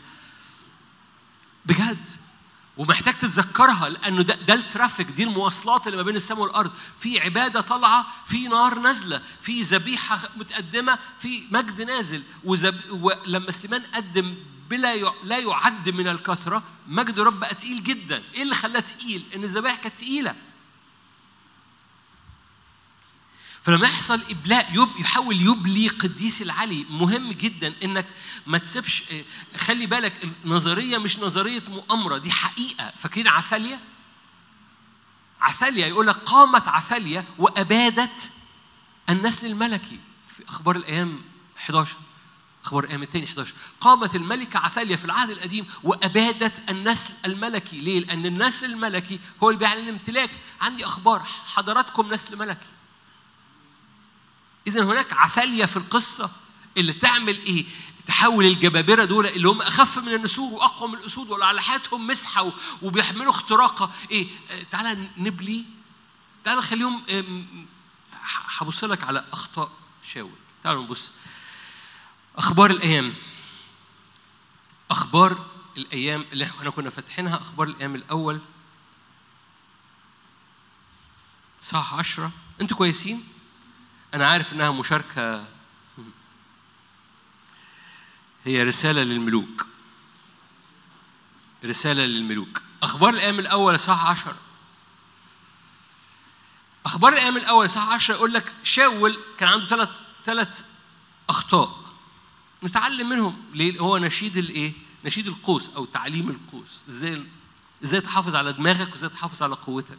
بجد ومحتاج تتذكرها لانه ده, ده الترافيك دي المواصلات اللي ما بين السماء والارض في عباده طالعه في نار نازله في ذبيحه متقدمه في مجد نازل وزب... ولما سليمان قدم بلا ي... لا يعد من الكثره مجد رب بقى تقيل جدا ايه اللي خلاه تقيل ان الذبائح كانت تقيله فلما يحصل ابلاء يب يحاول يبلي قديس العلي مهم جدا انك ما تسيبش خلي بالك النظريه مش نظريه مؤامره دي حقيقه فاكرين عثاليا عثاليا يقول لك قامت عثاليا وابادت النسل الملكي في اخبار الايام 11 اخبار الايام الثاني 11 قامت الملكه عثاليا في العهد القديم وابادت النسل الملكي ليه لان النسل الملكي هو اللي بيعلن الامتلاك عندي اخبار حضراتكم نسل ملكي إذا هناك عثالية في القصة اللي تعمل إيه؟ تحول الجبابرة دول اللي هم أخف من النسور وأقوى من الأسود ولا على حياتهم مسحة وبيحملوا اختراقة إيه؟ تعالى نبلي تعالى نخليهم هبص لك على أخطاء شاول تعالوا نبص أخبار الأيام أخبار الأيام اللي احنا كنا فاتحينها أخبار الأيام الأول صح عشرة أنتوا كويسين؟ أنا عارف إنها مشاركة هي رسالة للملوك رسالة للملوك أخبار الأيام الأول صح عشرة أخبار الأيام الأول صح عشرة يقول لك شاول كان عنده ثلاث ثلاث أخطاء نتعلم منهم ليه هو نشيد الإيه؟ نشيد القوس أو تعليم القوس إزاي إزاي تحافظ على دماغك وإزاي تحافظ على قوتك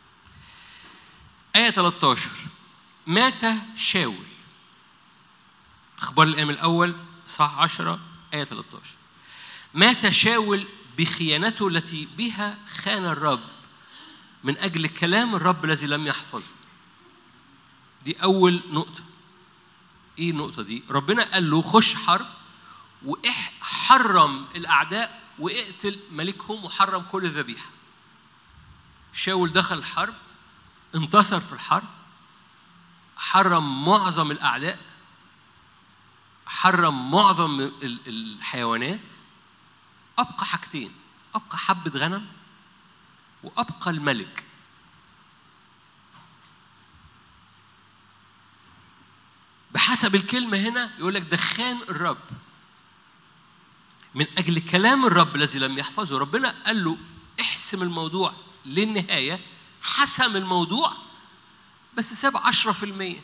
آية 13 مات شاول أخبار الأيام الأول صح عشرة آية 13 مات شاول بخيانته التي بها خان الرب من أجل كلام الرب الذي لم يحفظه دي أول نقطة إيه النقطة دي؟ ربنا قال له خش حرب وحرم الأعداء واقتل ملكهم وحرم كل ذبيحة شاول دخل الحرب انتصر في الحرب حرم معظم الأعداء حرم معظم الحيوانات أبقى حاجتين أبقى حبة غنم وأبقى الملك بحسب الكلمة هنا يقول لك دخان الرب من أجل كلام الرب الذي لم يحفظه ربنا قال له احسم الموضوع للنهاية حسم الموضوع بس ساب 10%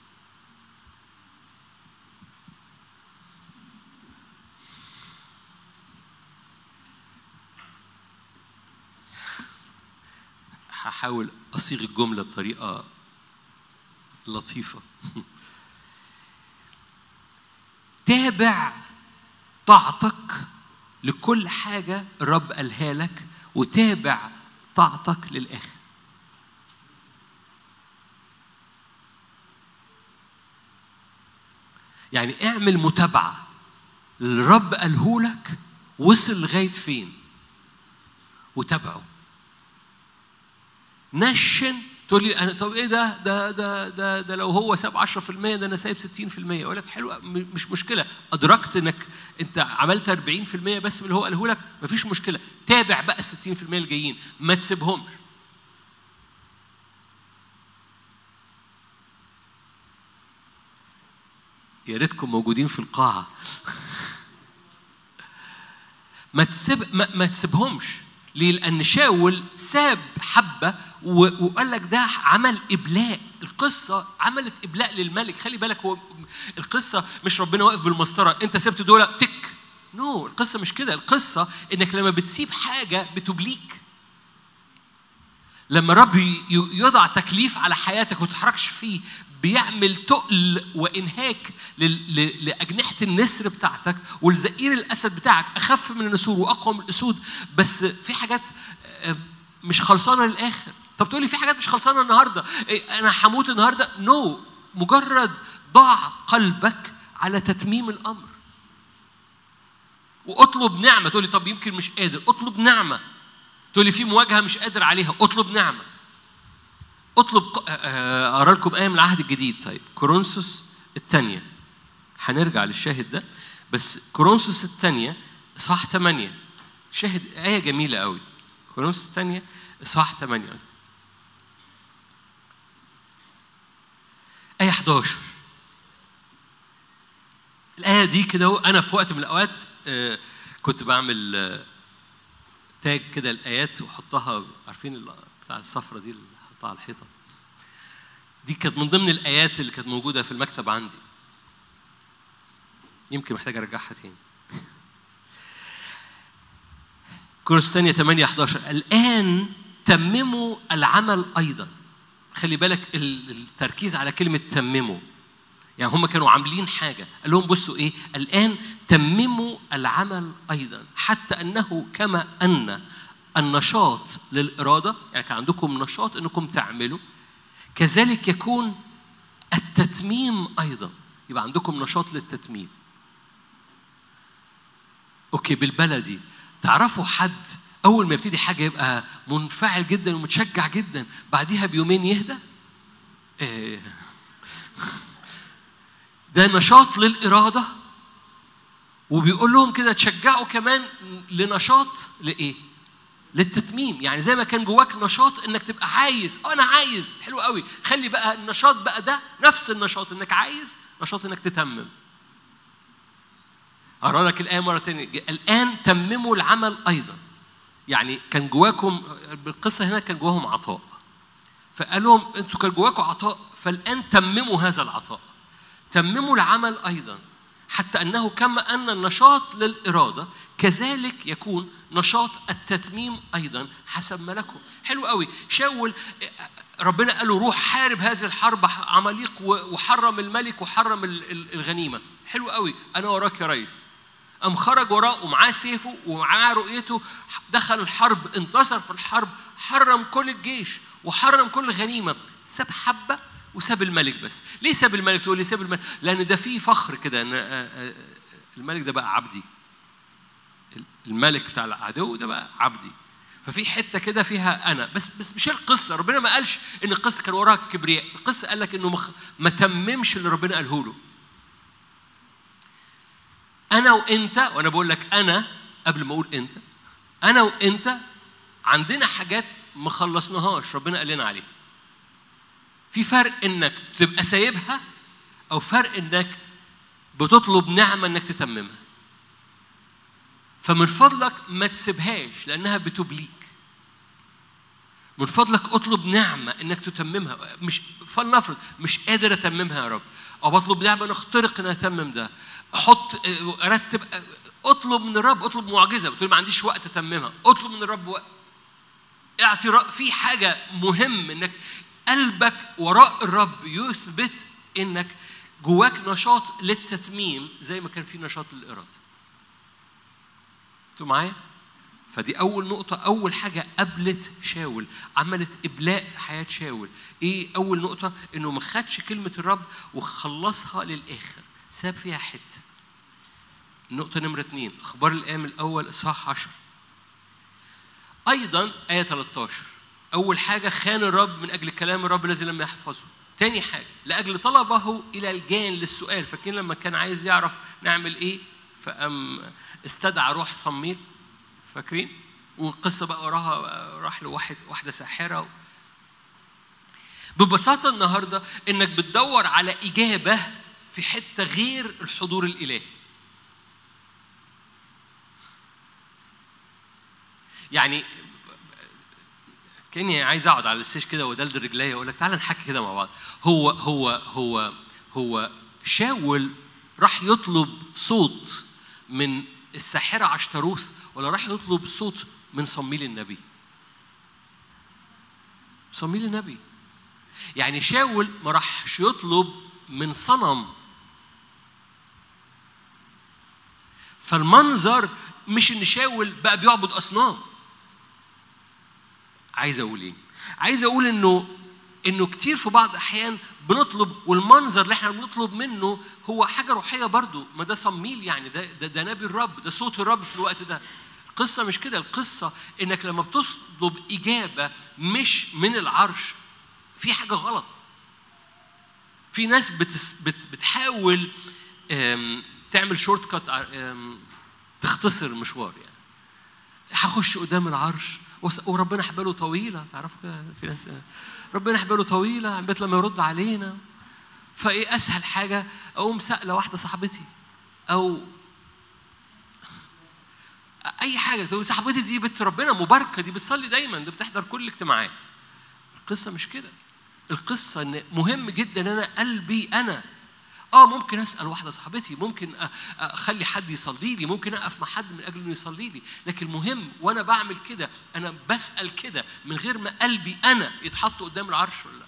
هحاول أصيغ الجملة بطريقة لطيفة تابع طاعتك لكل حاجة الرب قالها لك وتابع طاعتك للآخر يعني اعمل متابعة الرب قاله لك وصل لغاية فين وتابعه نشن تقول لي انا طب ايه ده ده ده ده, ده لو هو ساب 10% ده انا سايب 60% اقول لك حلو مش مشكله ادركت انك انت عملت 40% بس من اللي هو قاله لك مفيش مشكله تابع بقى ال 60% الجايين ما تسيبهمش يا ريتكم موجودين في القاعه ما تسيب ما, ما تسيبهمش ليه؟ لأن شاول ساب حبة وقال لك ده عمل إبلاء، القصة عملت إبلاء للملك، خلي بالك هو القصة مش ربنا واقف بالمسطرة، أنت سبت دول تك. نو no, القصة مش كده، القصة إنك لما بتسيب حاجة بتبليك. لما الرب يضع تكليف على حياتك وما تتحركش فيه بيعمل تقل وانهاك لاجنحه النسر بتاعتك والزئير الاسد بتاعك اخف من النسور واقوى من الاسود بس في حاجات مش خلصانه للاخر طب تقول لي في حاجات مش خلصانه النهارده انا هموت النهارده نو no. مجرد ضع قلبك على تتميم الامر واطلب نعمه تقول لي طب يمكن مش قادر اطلب نعمه تقول لي في مواجهه مش قادر عليها اطلب نعمه اطلب اقرا لكم ايه من العهد الجديد طيب كورنثوس الثانيه هنرجع للشاهد ده بس كورنثوس الثانيه اصحاح 8 شاهد ايه جميله قوي كورنثوس الثانيه اصحاح 8 ايه 11 الايه دي كده انا في وقت من الاوقات كنت بعمل تاج كده الايات واحطها عارفين بتاع الصفرة دي اللي حطها على الحيطه دي كانت من ضمن الايات اللي كانت موجوده في المكتب عندي يمكن محتاج ارجعها تاني كورس ثانية 8 11 الآن تمموا العمل أيضا خلي بالك التركيز على كلمة تمموا يعني هم كانوا عاملين حاجة قال لهم بصوا إيه الآن تمموا العمل أيضا حتى أنه كما أن النشاط للإرادة يعني كان عندكم نشاط أنكم تعملوا كذلك يكون التتميم أيضا يبقى عندكم نشاط للتتميم أوكي بالبلدي تعرفوا حد أول ما يبتدي حاجة يبقى منفعل جدا ومتشجع جدا بعديها بيومين يهدى إيه. ده نشاط للإرادة وبيقول لهم كده تشجعوا كمان لنشاط لإيه؟ للتتميم يعني زي ما كان جواك نشاط انك تبقى عايز اه انا عايز حلو قوي خلي بقى النشاط بقى ده نفس النشاط انك عايز نشاط انك تتمم اقرا لك الايه مره ثانيه الان تمموا العمل ايضا يعني كان جواكم بالقصه هنا كان جواهم عطاء فقال لهم انتوا كان جواكم عطاء فالان تمموا هذا العطاء تمموا العمل ايضا حتى انه كما ان النشاط للاراده كذلك يكون نشاط التتميم ايضا حسب ملكه حلو قوي شاول ربنا قال له روح حارب هذه الحرب عماليق وحرم الملك وحرم الغنيمه حلو قوي انا وراك يا ريس قام خرج وراه ومعاه سيفه ومعاه رؤيته دخل الحرب انتصر في الحرب حرم كل الجيش وحرم كل غنيمه ساب حبه وساب الملك بس ليه ساب الملك تقول لي ساب الملك لان ده فيه فخر كده ان الملك ده بقى عبدي الملك بتاع العدو ده بقى عبدي ففي حته كده فيها انا بس بس مش القصه ربنا ما قالش ان القصه كان وراها كبرياء القصه قال لك انه مخ... ما تممش اللي ربنا قاله له انا وانت وانا بقول لك انا قبل ما اقول انت انا وانت عندنا حاجات ما خلصناهاش ربنا قال لنا عليها في فرق انك تبقى سايبها او فرق انك بتطلب نعمه انك تتممها فمن فضلك ما تسيبهاش لانها بتبليك من فضلك اطلب نعمة انك تتممها مش فلنفرض مش قادر اتممها يا رب او بطلب نعمة نخترق ان اتمم ده احط ارتب اطلب من الرب اطلب معجزة بتقول ما عنديش وقت اتممها اطلب من الرب وقت اعطي في حاجة مهم انك قلبك وراء الرب يثبت انك جواك نشاط للتتميم زي ما كان في نشاط للإرادة. انتوا معايا؟ فدي أول نقطة أول حاجة قبلت شاول عملت إبلاء في حياة شاول إيه أول نقطة إنه ما خدش كلمة الرب وخلصها للآخر ساب فيها حتة النقطة نمرة اثنين أخبار الأيام الأول إصحاح 10 أيضا آية 13 أول حاجة خان الرب من أجل كلام الرب الذي لم يحفظه تاني حاجة لأجل طلبه إلى الجان للسؤال فاكرين لما كان عايز يعرف نعمل إيه فأم استدعى روح صميل فاكرين والقصة بقى وراها راح لواحد واحدة ساحرة ببساطة النهاردة إنك بتدور على إجابة في حتة غير الحضور الإلهي يعني كاني عايز اقعد على السيش كده وادلدل رجليا واقول لك تعالى نحكي كده مع بعض هو هو هو هو شاول راح يطلب صوت من الساحرة عشتروث ولا راح يطلب صوت من صميل النبي صميل النبي يعني شاول ما راحش يطلب من صنم فالمنظر مش ان شاول بقى بيعبد اصنام عايز اقول ايه عايز اقول انه انه كتير في بعض الاحيان بنطلب والمنظر اللي احنا بنطلب منه هو حاجه روحيه برضو ما ده صميل يعني ده ده, ده نبي الرب ده صوت الرب في الوقت ده القصه مش كده القصه انك لما بتطلب اجابه مش من العرش في حاجه غلط في ناس بتس بت بتحاول تعمل شورت كات تختصر المشوار يعني هخش قدام العرش وربنا حباله طويلة تعرفوا كده في ناس ربنا حباله طويلة عمبت لما يرد علينا فإيه أسهل حاجة أقوم سألة واحدة صاحبتي أو أي حاجة تقول صاحبتي دي بنت ربنا مباركة دي بتصلي دايما دي بتحضر كل الاجتماعات القصة مش كده القصة إن مهم جدا أنا قلبي أنا اه ممكن اسال واحده صاحبتي ممكن اخلي حد يصلي لي ممكن اقف مع حد من اجل انه يصلي لي لكن المهم وانا بعمل كده انا بسال كده من غير ما قلبي انا يتحط قدام العرش ولا لا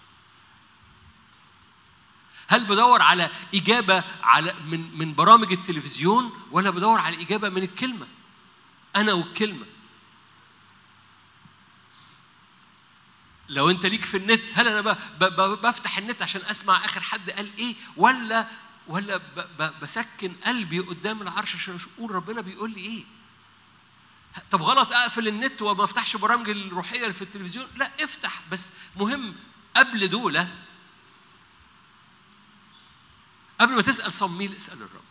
هل بدور على اجابه على من من برامج التلفزيون ولا بدور على اجابه من الكلمه انا والكلمه لو انت ليك في النت هل انا بفتح النت عشان اسمع اخر حد قال ايه ولا ولا بسكن قلبي قدام العرش عشان اقول ربنا بيقول لي ايه طب غلط اقفل النت وما افتحش برامج الروحيه اللي في التلفزيون لا افتح بس مهم قبل دول قبل ما تسال صميل اسال الرب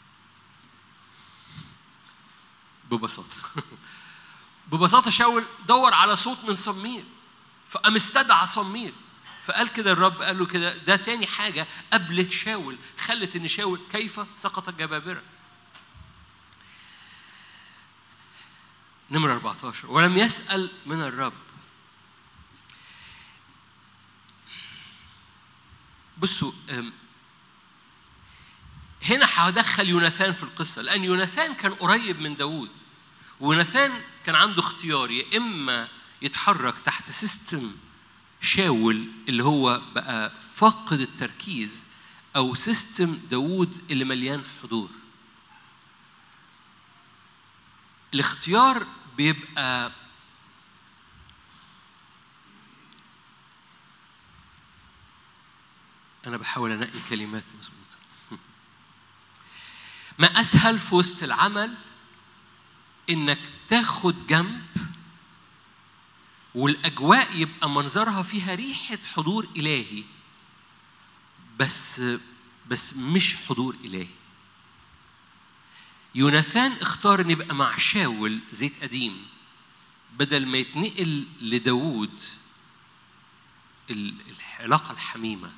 ببساطه ببساطه شاول دور على صوت من صميل فقام استدعى صميل فقال كده الرب قال له كده ده تاني حاجة قبلت شاول خلت إن شاول كيف سقط الجبابرة نمرة 14 ولم يسأل من الرب بصوا هنا هدخل يوناثان في القصة لأن يوناثان كان قريب من داوود ويوناثان كان عنده اختيار يا إما يتحرك تحت سيستم شاول اللي هو بقى فاقد التركيز او سيستم داوود اللي مليان حضور الاختيار بيبقى انا بحاول انقي كلمات مظبوطه ما اسهل في وسط العمل انك تاخد جنب والاجواء يبقى منظرها فيها ريحه حضور الهي بس بس مش حضور الهي يوناثان اختار ان يبقى مع شاول زيت قديم بدل ما يتنقل لداوود العلاقه الحميمه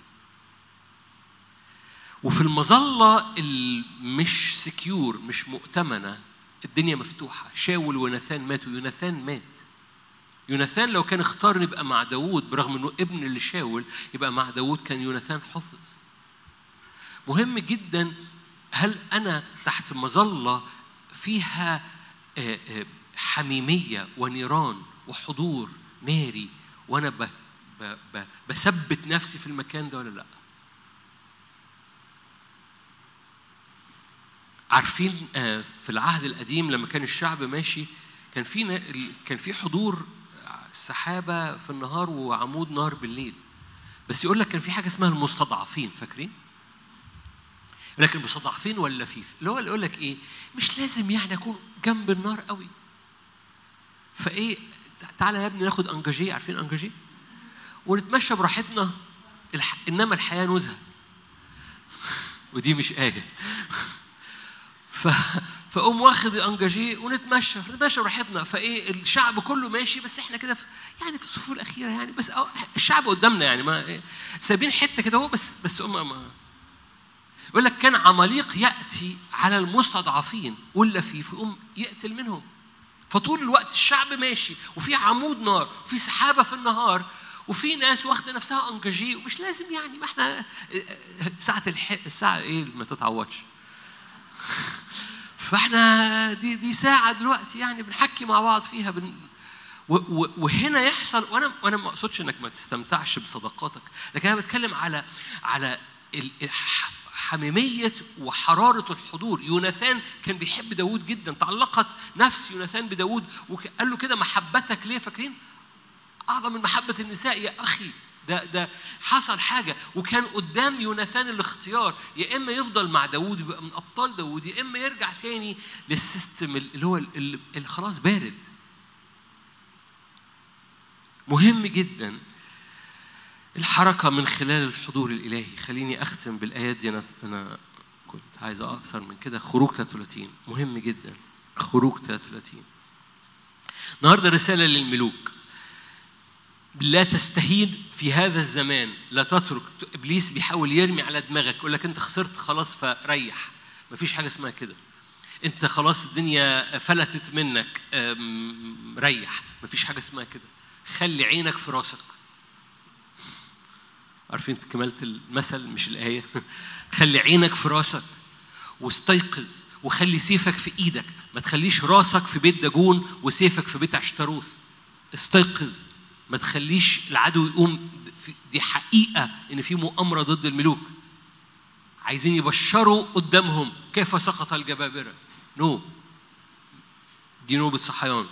وفي المظله المش سكيور مش مؤتمنه الدنيا مفتوحه شاول وناثان ماتوا يوناثان مات يوناثان لو كان اختار يبقى مع داوود برغم انه ابن لشاول يبقى مع داوود كان يوناثان حفظ مهم جدا هل انا تحت مظله فيها آه، آه، حميميه ونيران وحضور ناري وانا ب- ب- ب- بثبت نفسي في المكان ده ولا لا عارفين آه، في العهد القديم لما كان الشعب ماشي كان في نا- ال- كان في حضور سحابه في النهار وعمود نار بالليل بس يقول لك كان في حاجه اسمها المستضعفين فاكرين لكن المستضعفين ولا فيف اللي هو اللي يقول لك ايه مش لازم يعني اكون جنب النار قوي فايه تع- تعالى يا ابني ناخد انجاجيه عارفين انجاجيه ونتمشى براحتنا الح... انما الحياه نزهه ودي مش ايه ف... فاقوم واخد الانجاجيه ونتمشى نتمشى براحتنا فايه الشعب كله ماشي بس احنا كده في يعني في الصفوف الاخيره يعني بس أو الشعب قدامنا يعني ما إيه، سايبين حته كده هو بس بس أم ما يقول لك كان عماليق ياتي على المستضعفين واللفيف يقوم يقتل منهم فطول الوقت الشعب ماشي وفي عمود نار وفي سحابه في النهار وفي ناس واخده نفسها انجاجيه ومش لازم يعني ما احنا ساعه الح... الساعه ايه ما تتعوضش فاحنا دي دي ساعه دلوقتي يعني بنحكي مع بعض فيها بن... و... و... وهنا يحصل وانا وانا ما اقصدش انك ما تستمتعش بصداقاتك لكن انا بتكلم على على ال... الح- حميمية وحرارة الحضور يوناثان كان بيحب داود جدا تعلقت نفس يوناثان بداود وقال له كده محبتك ليه فاكرين أعظم من محبة النساء يا أخي ده ده حصل حاجة وكان قدام يوناثان الاختيار يا إما يفضل مع داود يبقى من أبطال داود يا إما يرجع تاني للسيستم اللي هو اللي اللي خلاص بارد مهم جدا الحركة من خلال الحضور الإلهي خليني أختم بالآيات دي أنا أنا كنت عايز أقصر من كده خروج 33 مهم جدا خروج 33 النهارده رسالة للملوك لا تستهين في هذا الزمان لا تترك ابليس بيحاول يرمي على دماغك يقول لك انت خسرت خلاص فريح مفيش حاجه اسمها كده انت خلاص الدنيا فلتت منك أم، ريح مفيش حاجه اسمها كده خلي عينك في راسك عارفين كمالة المثل مش الآية خلي عينك في راسك واستيقظ وخلي سيفك في ايدك ما تخليش راسك في بيت داجون وسيفك في بيت عشتروث استيقظ ما تخليش العدو يقوم في- دي حقيقة إن في مؤامرة ضد الملوك عايزين يبشروا قدامهم كيف سقط الجبابرة نو دي نوبة صحيان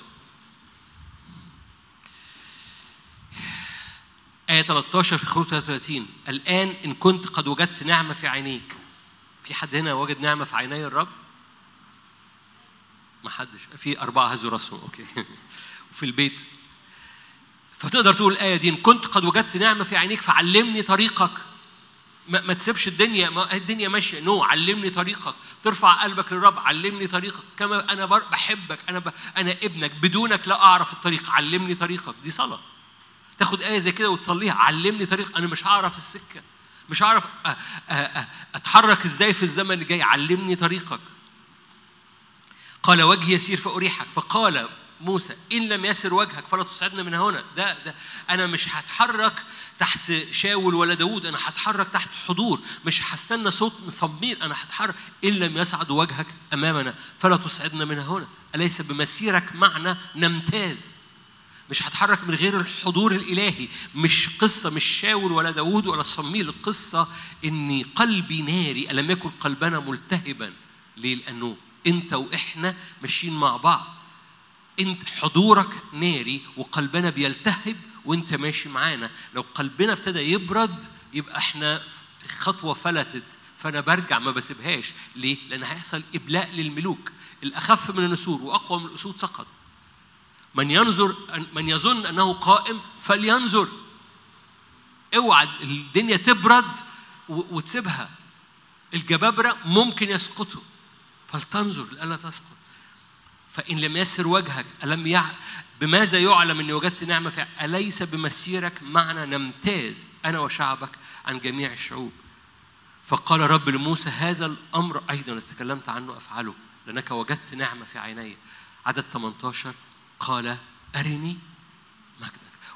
آية 13 في خروج 33 الآن إن كنت قد وجدت نعمة في عينيك في حد هنا وجد نعمة في عيني الرب؟ ما حدش في أربعة هزوا راسهم أوكي وفي البيت فتقدر تقول الآية دي إن كنت قد وجدت نعمة في عينيك فعلمني طريقك ما, ما تسيبش الدنيا ما الدنيا ماشية نو علمني طريقك ترفع قلبك للرب علمني طريقك كما أنا بر- بحبك أنا ب... أنا ابنك بدونك لا أعرف الطريق علمني طريقك دي صلاة تاخد آية زي كده وتصليها علمني طريق أنا مش هعرف السكة مش هعرف أ- أ- أ- أتحرك إزاي في الزمن اللي جاي علمني طريقك قال وجهي يسير فأريحك فقال موسى إن لم يسر وجهك فلا تصعدنا من هنا ده, ده أنا مش هتحرك تحت شاول ولا داود أنا هتحرك تحت حضور مش هستنى صوت صميل أنا هتحرك إن لم يسعد وجهك أمامنا فلا تصعدنا من هنا أليس بمسيرك معنا نمتاز مش هتحرك من غير الحضور الإلهي مش قصة مش شاول ولا داود ولا صميل القصة إني قلبي ناري ألم يكن قلبنا ملتهبا ليه؟ لأنه أنت وإحنا ماشيين مع بعض أنت حضورك ناري وقلبنا بيلتهب وأنت ماشي معانا لو قلبنا ابتدى يبرد يبقى إحنا خطوة فلتت فأنا برجع ما بسيبهاش ليه؟ لأن هيحصل إبلاء للملوك الأخف من النسور وأقوى من الأسود سقط من ينظر من يظن انه قائم فلينظر اوعى الدنيا تبرد و- وتسيبها الجبابره ممكن يسقطوا فلتنظر لئلا تسقط فان لم يسر وجهك الم يع... بماذا يعلم اني وجدت نعمه في اليس بمسيرك معنا نمتاز انا وشعبك عن جميع الشعوب فقال رب لموسى هذا الامر ايضا استكلمت عنه افعله لانك وجدت نعمه في عيني عدد 18 قال ارني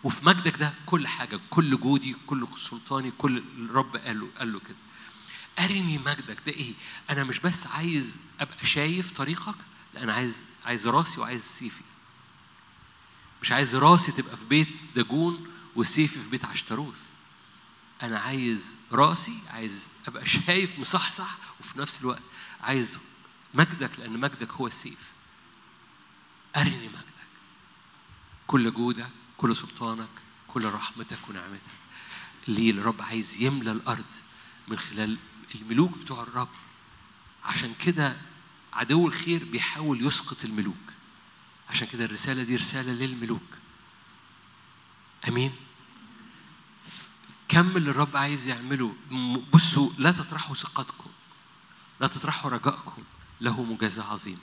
وفي مجدك ده كل حاجة كل جودي كل سلطاني كل الرب قال له قال له كده أرني مجدك ده إيه؟ أنا مش بس عايز أبقى شايف طريقك لا أنا عايز عايز راسي وعايز سيفي مش عايز راسي تبقى في بيت داجون وسيفي في بيت عشتروث أنا عايز راسي عايز أبقى شايف مصحصح وفي نفس الوقت عايز مجدك لأن مجدك هو السيف أرني مجدك كل جودك كل سلطانك كل رحمتك ونعمتك ليه الرب عايز يملى الأرض من خلال الملوك بتوع الرب عشان كده عدو الخير بيحاول يسقط الملوك عشان كده الرسالة دي رسالة للملوك أمين كم اللي الرب عايز يعمله بصوا لا تطرحوا ثقتكم لا تطرحوا رجائكم له مجازاة عظيم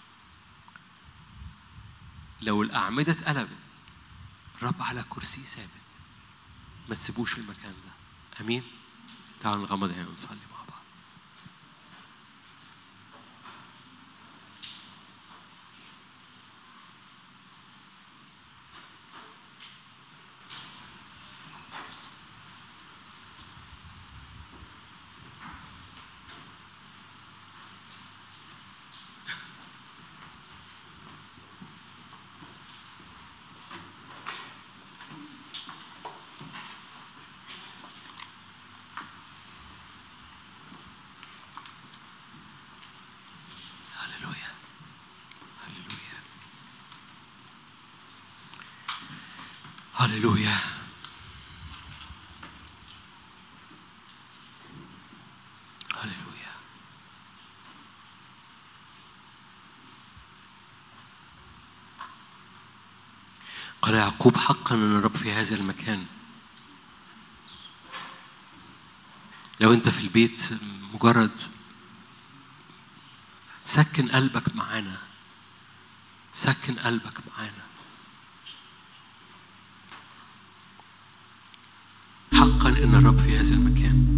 لو الأعمدة اتقلبت الرب على كرسي ثابت ما تسيبوش المكان ده أمين تعالوا نغمض عينينا ونصلي مع بعض هللويا هللويا هللويا هللويا قال يعقوب حقا ان الرب في هذا المكان لو انت في البيت مجرد سكن قلبك معانا سكن قلبك معانا حقا ان الرب في هذا المكان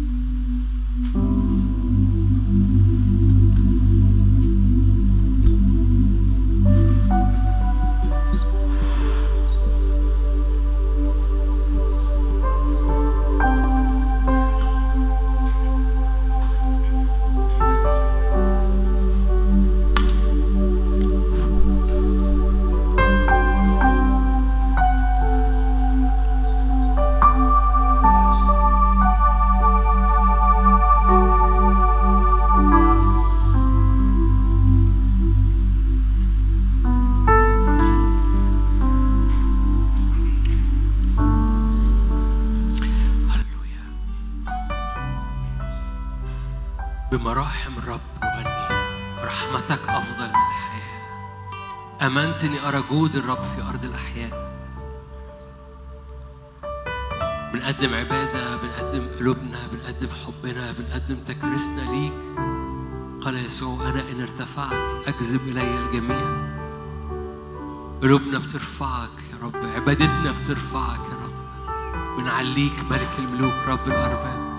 هللويا بمراحم الرب نغني رحمتك أفضل من الحياة أمنتني أرى جود الرب في أرض الأحياء بنقدم عبادة بنقدم قلوبنا بنقدم حبنا بنقدم تكريسنا ليك قال يسوع أنا إن ارتفعت أجذب إلي الجميع قلوبنا بترفعك يا رب عبادتنا بترفعك يا رب بنعليك ملك الملوك رب الأرباب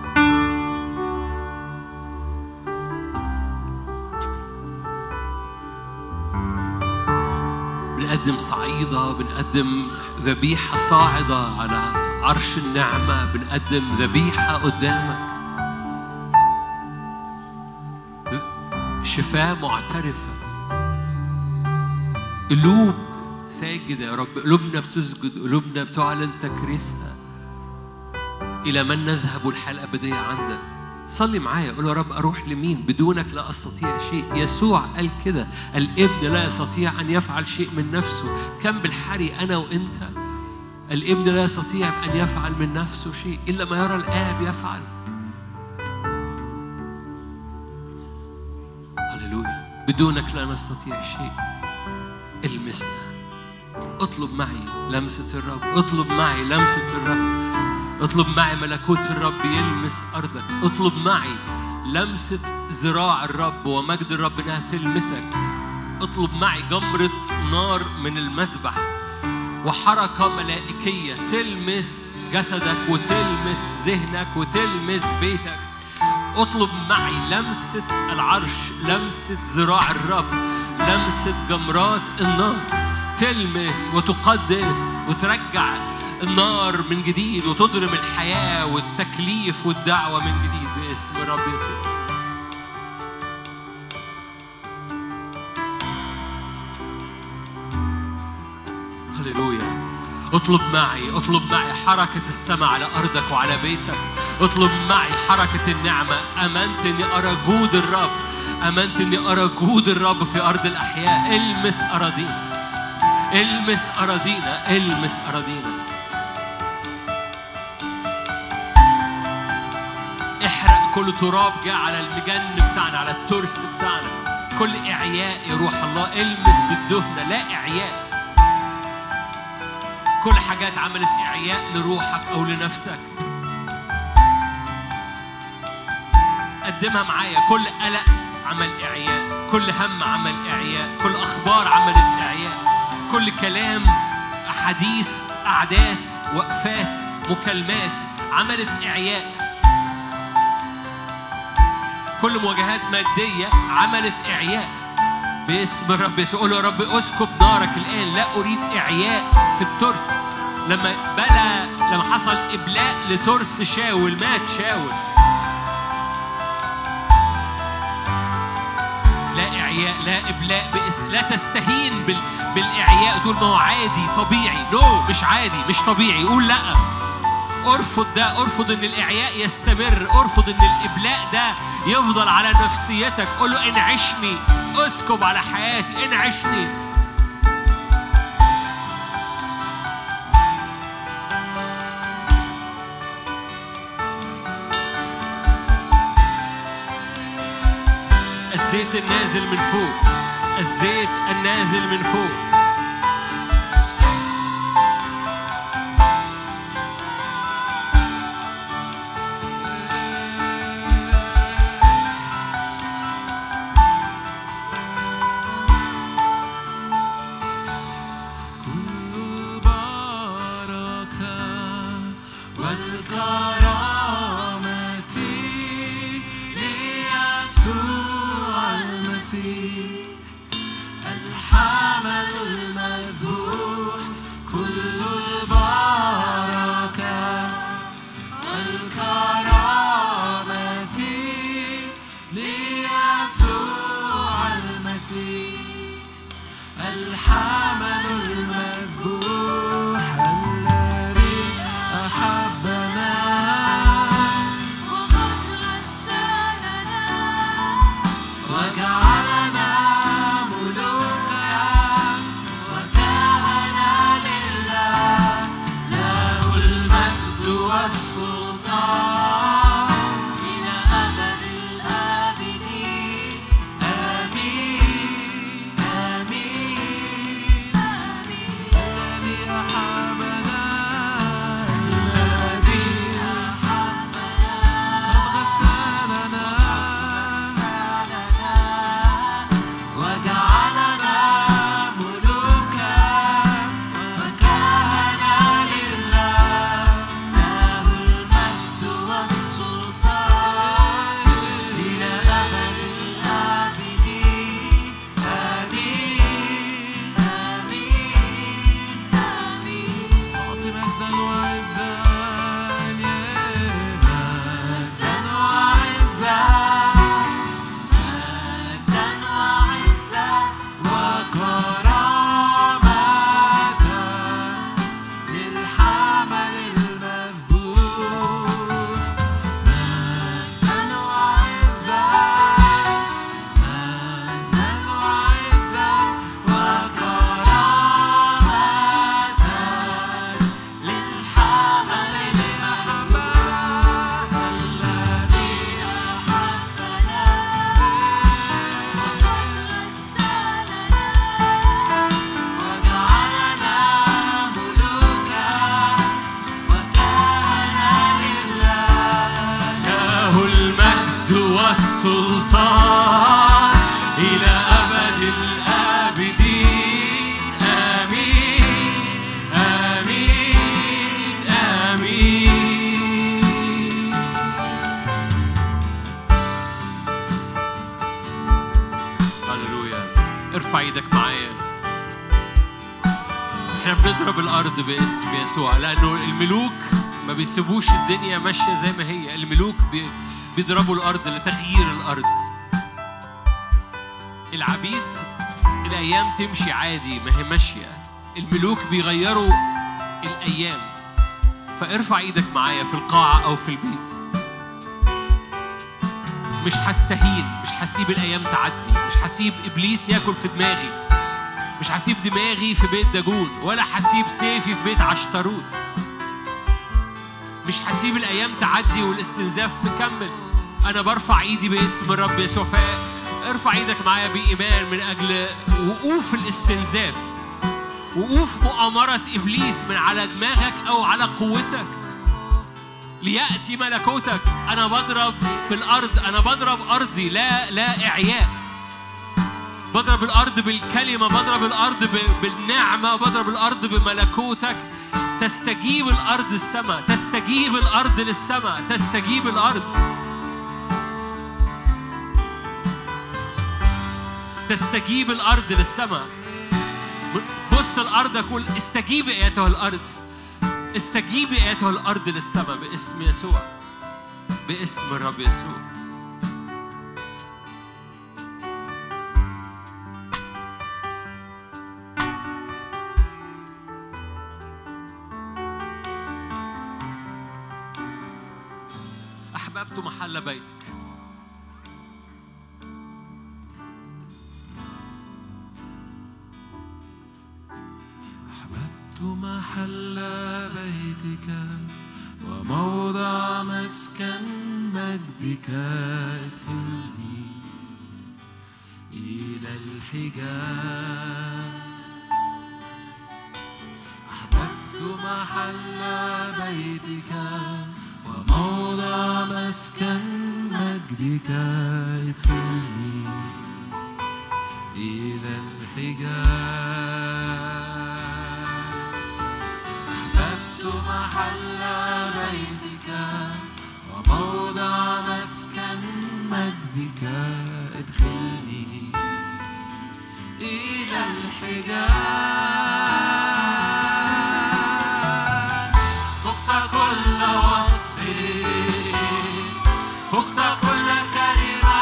بنقدم صعيدة بنقدم ذبيحة صاعدة على عرش النعمة بنقدم ذبيحة قدامك شفاء معترفة قلوب ساجدة يا رب قلوبنا بتسجد قلوبنا بتعلن تكريسها إلى من نذهب الحياة الأبدية عندك صلي معايا قول يا رب أروح لمين بدونك لا أستطيع شيء يسوع قال كده الابن لا يستطيع أن يفعل شيء من نفسه كم بالحري أنا وأنت الابن لا يستطيع أن يفعل من نفسه شيء إلا ما يرى الآب يفعل هللويا بدونك لا نستطيع شيء المسنا اطلب معي لمسة الرب اطلب معي لمسة الرب اطلب معي ملكوت الرب يلمس أرضك اطلب معي لمسة ذراع الرب ومجد الرب إنها تلمسك اطلب معي جمرة نار من المذبح وحركة ملائكية تلمس جسدك وتلمس ذهنك وتلمس بيتك اطلب معي لمسة العرش لمسة ذراع الرب لمسة جمرات النار تلمس وتقدس وترجع النار من جديد وتضرم الحياة والتكليف والدعوة من جديد باسم الرب يسوع هللويا اطلب معي اطلب معي حركة السماء على أرضك وعلى بيتك اطلب معي حركة النعمة أمنت أني أرى جود الرب أمنت أني أرى جود الرب في أرض الأحياء المس أراضينا المس أراضينا المس أراضينا احرق كل تراب جاء على المجن بتاعنا على الترس بتاعنا كل إعياء يا روح الله المس بالدهنة لا إعياء كل حاجات عملت إعياء لروحك أو لنفسك قدمها معايا كل قلق عمل إعياء كل هم عمل إعياء كل أخبار عملت إعياء كل كلام أحاديث قعدات وقفات مكالمات عملت إعياء كل مواجهات مادية عملت إعياء باسم الرب يسوع قول يا رب اسكب نارك الآن لا أريد إعياء في الترس لما بلا لما حصل إبلاء لترس شاول مات شاول لا إعياء لا إبلاء بإس لا تستهين بال... بالإعياء تقول ما هو عادي طبيعي نو no, مش عادي مش طبيعي قول لأ ارفض ده ارفض ان الاعياء يستمر ارفض ان الابلاء ده يفضل على نفسيتك قول له انعشني اسكب على حياتي انعشني الزيت النازل من فوق الزيت النازل من فوق احنا بنضرب الارض باسم يسوع لانه الملوك ما بيسيبوش الدنيا ماشيه زي ما هي الملوك بي- بيضربوا الارض لتغيير الارض العبيد الايام تمشي عادي ما هي ماشيه الملوك بيغيروا الايام فارفع ايدك معايا في القاعه او في البيت مش هستهين مش هسيب الايام تعدي مش هسيب ابليس ياكل في دماغي مش هسيب دماغي في بيت داجون ولا هسيب سيفي في بيت عشتروث مش هسيب الايام تعدي والاستنزاف مكمل انا برفع ايدي باسم الرب يسوع ارفع ايدك معايا بايمان من اجل وقوف الاستنزاف وقوف مؤامره ابليس من على دماغك او على قوتك لياتي ملكوتك انا بضرب بالارض انا بضرب ارضي لا لا اعياء بضرب الارض بالكلمه بضرب الارض ب- بالنعمه بضرب الارض بملكوتك تستجيب الارض السماء تستجيب الارض للسماء تستجيب الارض تستجيب الارض للسماء بص الارض اقول استجيبي ايتها الارض استجيبي ايتها الارض للسماء باسم يسوع باسم الرب يسوع احببت محل بيتك أحببت محل بيتك وموضع مسكن مجدك ادخلني إلى الحجاب أحببت محل بيتك وموضع مسكن مجدك ادخلني إلى الحجاب أحببت محل بيتك وموضع مسكن مجدك ادخلني إلى الحجاب فقت كل وصف فقت كل كلمة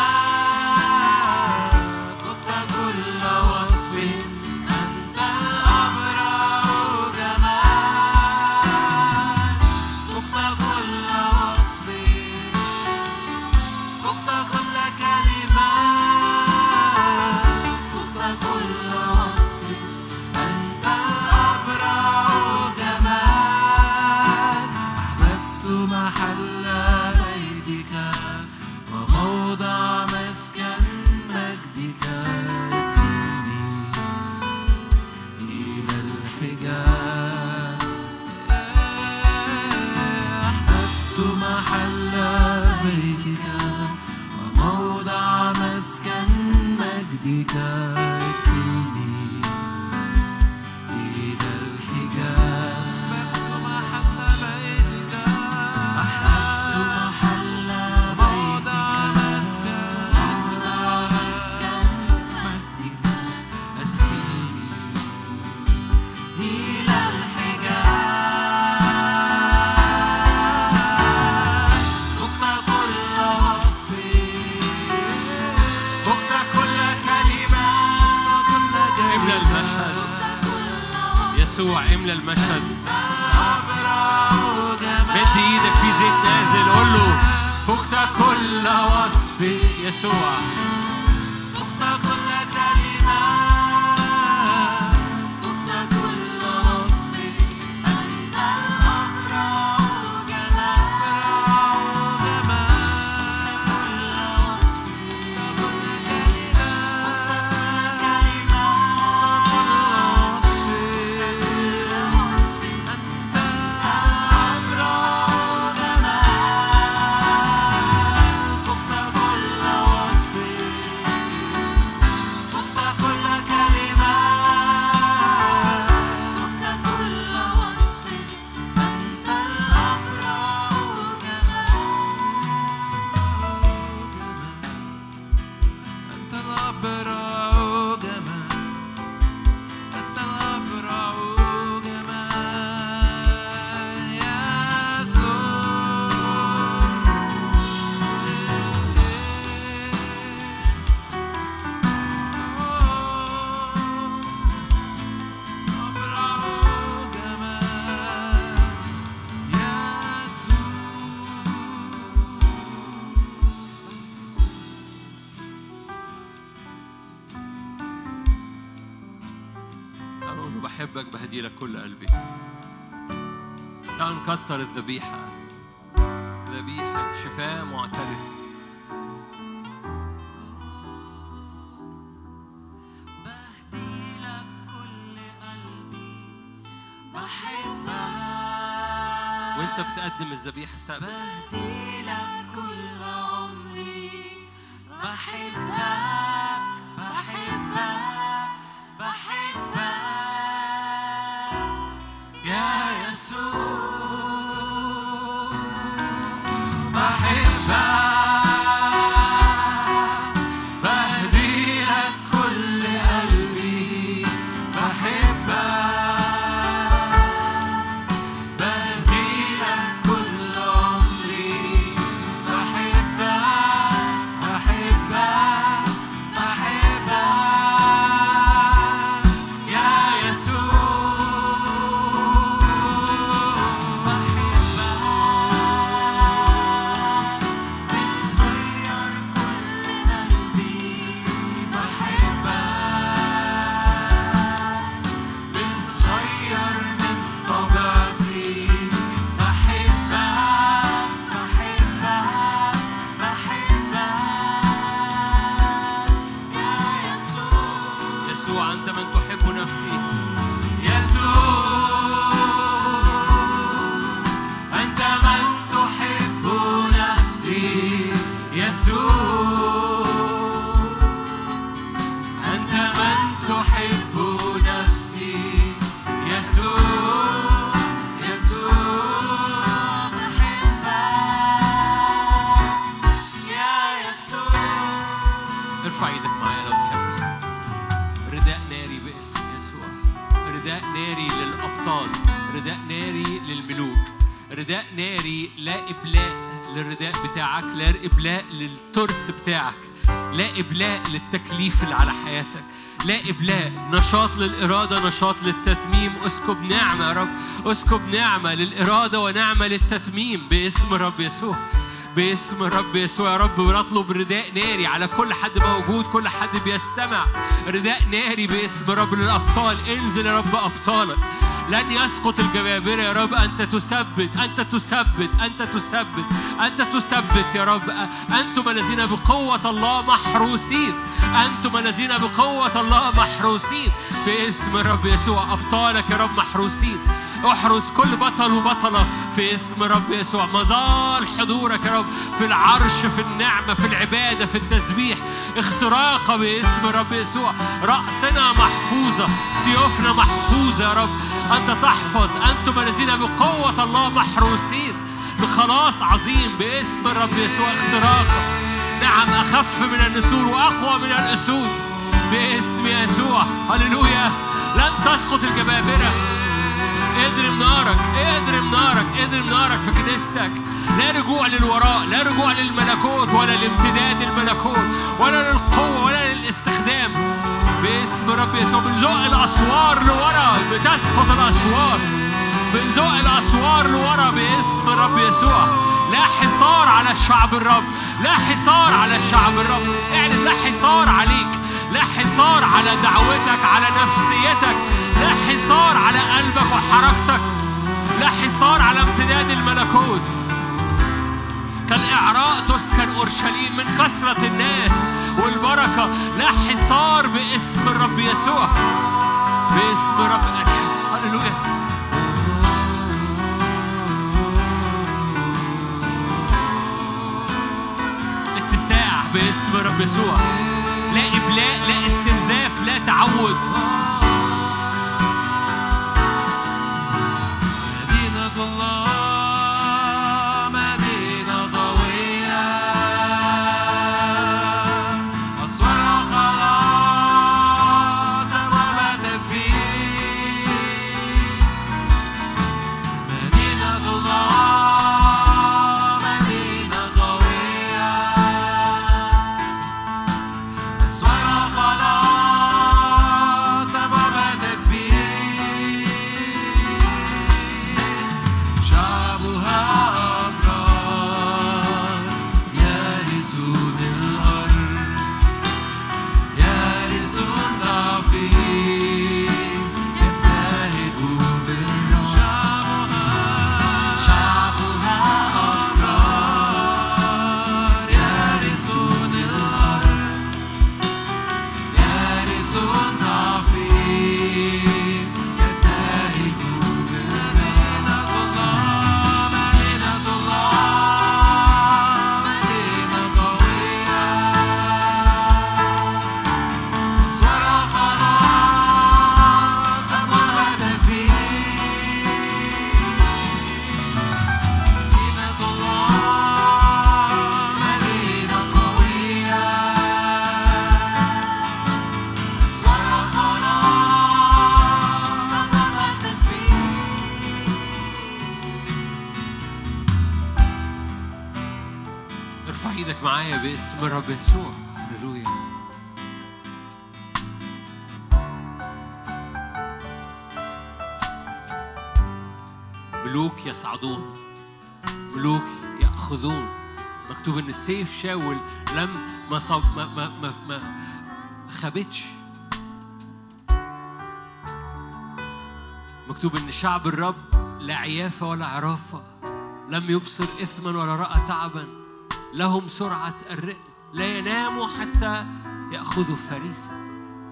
فقت كل وصف أنت الأبرع جمال فقت كل وصف فقت كل كلمة فقت كل وصف أنت الأبرع جمال أحببت محل بيتك وموضع مسكن مجدك ادخلني إلى الحجاب أحببت محل بيتك وموضع مسكن مجدك ادخلني إلى الحجاب أحببت محل بيتك أحببت محل موضع مسكن موضع مسكن مجدك أدخلني إلى الحجاب فقت كل وصف فقت كل كلمة املى المشهد يسوع املى المشهد مد ايدك في زيت نازل قول له فقت كل وصف يسوع فقت كل كلمة فقت كل وصف أنت الأبرع جمال جمال كل وصف كل كلمة كل وصف كل وصف أنت الأبرع جمال فقت كل وصف بحبك بهدي لك كل قلبي تعال نكتر الذبيحة ذبيحة شفاء معترف بهدي لك كل قلبي بحبك وانت بتقدم الذبيحة استقبل بهدي لك كل عمري بحبك بحبك بحبك يا يسوع بحبك بهدي لك كل قلبي بحبك بهدي لك كل عمري بحبك بحبك بحبك يا يسوع بتغير كل قلبي بحبك بتغير من طبيعتي بحبك بحبك بحبك يا يسوع يسوع أنت من تحب نفسي يسوع أنت من تحب نفسي يسوع أنت من تحب نفسي يسوع يسوع بحبك يا يسوع ارفع ايدك معايا لو تحب رداء ناري باسم يسوع رداء ناري للأبطال رداء ناري للملوك رداء ناري لا إبلاء للرداء بتاعك لا إبلاء للترس بتاعك لا إبلاء للتكليف اللي على حياتك لا إبلاء نشاط للإرادة نشاط للتتميم اسكب نعمة يا رب اسكب نعمة للإرادة ونعمة للتتميم باسم رب يسوع باسم الرب يسوع يا رب بنطلب رداء ناري على كل حد موجود كل حد بيستمع رداء ناري باسم رب للأبطال انزل يا رب أبطالك لن يسقط الجبابرة يا رب أنت تثبت أنت تثبت أنت تثبت أنت تثبت يا رب أنتم الذين بقوة الله محروسين أنتم الذين بقوة الله محروسين باسم الرب يسوع أبطالك يا رب محروسين احرس كل بطل وبطلة في اسم رب يسوع مظال حضورك يا رب في العرش في النعمة في العبادة في التسبيح اختراق باسم رب يسوع رأسنا محفوظة سيوفنا محفوظة يا رب أنت تحفظ أنتم الذين بقوة الله محروسين بخلاص عظيم باسم الرب يسوع اختراقا نعم أخف من النسور وأقوى من الأسود باسم يسوع هللويا لن تسقط الجبابرة اضرب نارك اضرب نارك اضرب نارك في كنيستك لا رجوع للوراء لا رجوع للملكوت ولا لامتداد الملكوت ولا للقوة ولا للاستخدام باسم رب يسوع بنزق الأسوار لورا بتسقط الأسوار بنزق الأسوار لورا باسم رب يسوع لا حصار على الشعب الرب لا حصار على الشعب الرب اعلن لا حصار عليك لا حصار على دعوتك على نفسيتك لا حصار على قلبك وحركتك لا حصار على امتداد الملكوت كالإعراء تسكن أورشليم من كثرة الناس والبركة لا حصار باسم الرب يسوع باسم رب هللويا اتساع باسم رب يسوع لا إبلاء لا استنزاف لا تعود مدينة الله مدينة قوية أسوارها خلاص أبوابها تسبيح مدينة الله مدينة قوية أسوارها خلاص معايا باسم الرب يسوع هللويا ملوك يصعدون ملوك يأخذون مكتوب ان السيف شاول لم ما صاب ما ما ما, ما خابتش مكتوب ان شعب الرب لا عيافه ولا عرافه لم يبصر اثما ولا راى تعبا لهم سرعه الرئل لا يناموا حتى ياخذوا فريسه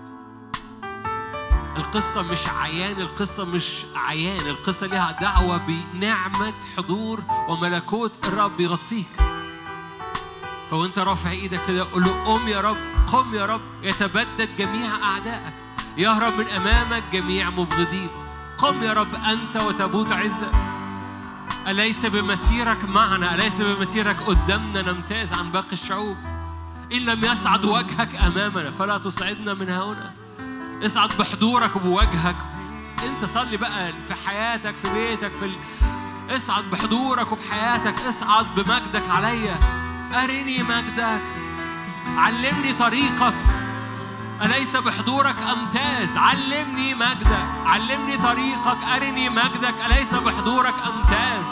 القصة مش عيان القصة مش عيان القصة ليها دعوة بنعمة حضور وملكوت الرب يغطيك فوانت رافع ايدك كده قول له قم يا رب قم يا رب يتبدد جميع اعدائك يهرب من امامك جميع مبغضيك قم يا رب انت وتبوت عزك اليس بمسيرك معنا اليس بمسيرك قدامنا نمتاز عن باقي الشعوب ان لم يصعد وجهك امامنا فلا تصعدنا من هنا اصعد بحضورك وبوجهك انت صلي بقى في حياتك في بيتك في ال... اصعد بحضورك وبحياتك اصعد بمجدك عليا ارني مجدك علمني طريقك أليس بحضورك أمتاز علمني مجدك علمني طريقك أرني مجدك أليس بحضورك أمتاز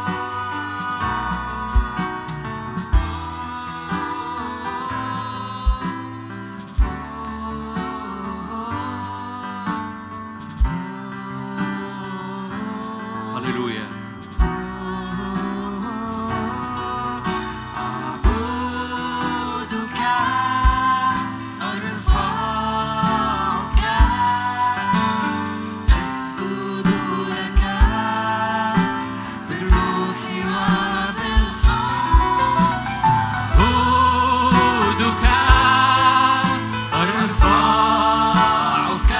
هللويا أعبدك أرفعك أسجد لك بالروح وبالحق أعبدك أرفعك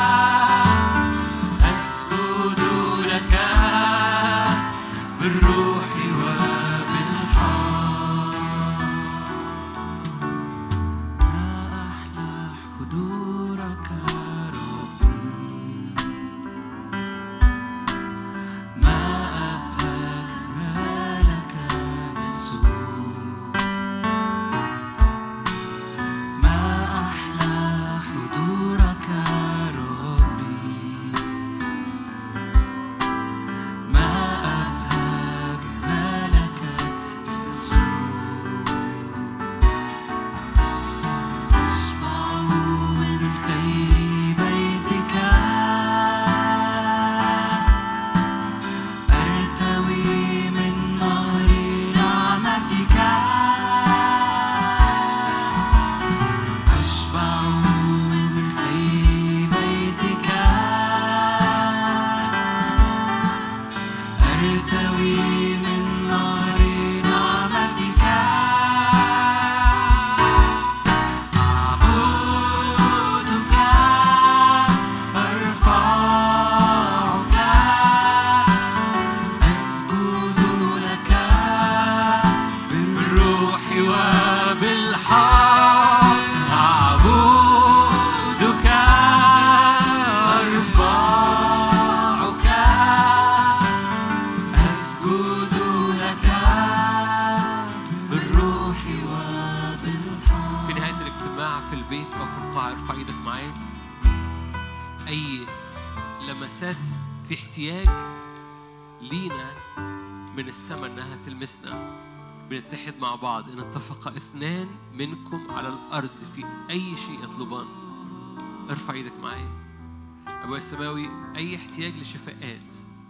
أسجد لك بالروح وبالحق ما أحلى حضورك ربي ما أبهى جمالك يسوع ما أحلى حضورك ربي ما أبهى جمالك يسوع أشبع من خير بيتك أرتوي من نهر نعمتك أشبع من خير بيتك أرتوي من نهر نعمتك أعبدك أرفعك أسجد لك بالروح وبالحق أعبدك أرفعك أسجد لك بالروح وبالحق في نهاية الاجتماع في البيت أو في القاعة ارفع ايدك معايا أي لمسات في احتياج لينا من السماء إنها تلمسنا بنتحد مع بعض إن اتفق اثنان منكم على الأرض في أي شيء يطلبان ارفع ايدك معايا أبويا السماوي أي احتياج لشفاءات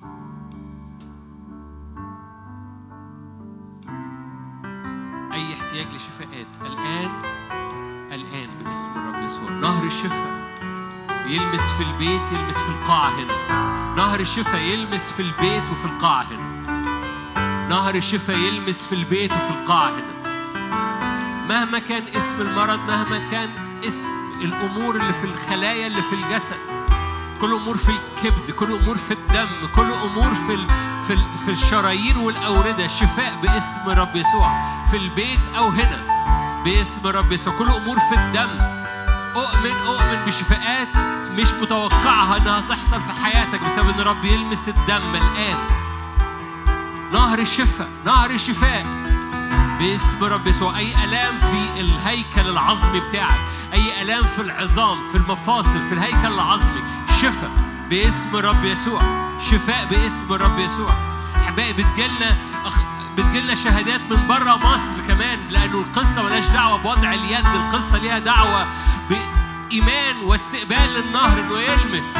أي احتياج لشفاءات الآن الآن باسم الرب يسوع نهر الشفاء يلمس في البيت يلمس في القاعة هنا نهر الشفاء يلمس في البيت وفي القاعة هنا نهر الشفاء يلمس في البيت وفي القاعة هنا مهما كان اسم المرض مهما كان اسم الأمور اللي في الخلايا اللي في الجسد كل امور في الكبد كل امور في الدم كل امور في ال... في ال... في الشرايين والاورده شفاء باسم رب يسوع في البيت او هنا باسم رب يسوع كل امور في الدم اؤمن اؤمن بشفاءات مش متوقعها انها تحصل في حياتك بسبب ان رب يلمس الدم الان نهر الشفاء نهر الشفاء باسم رب يسوع اي الام في الهيكل العظمي بتاعك اي الام في العظام في المفاصل في الهيكل العظمي شفاء باسم رب يسوع شفاء باسم رب يسوع احبائي بتجيلنا أخ... بتجيلنا شهادات من بره مصر كمان لانه القصه ملهاش دعوه بوضع اليد القصه ليها دعوه بايمان واستقبال النهر انه يلمس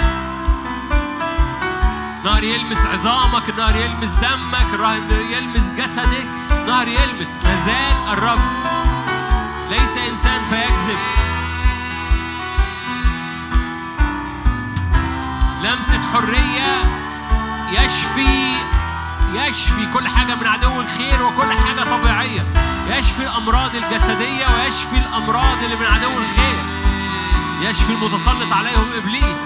نهر يلمس عظامك النهر يلمس دمك النهر يلمس جسدك نهر يلمس مازال الرب ليس انسان فيكذب لمسه حريه يشفي يشفي كل حاجه من عدو الخير وكل حاجه طبيعيه يشفي الامراض الجسديه ويشفي الامراض اللي من عدو الخير يشفي المتسلط عليهم ابليس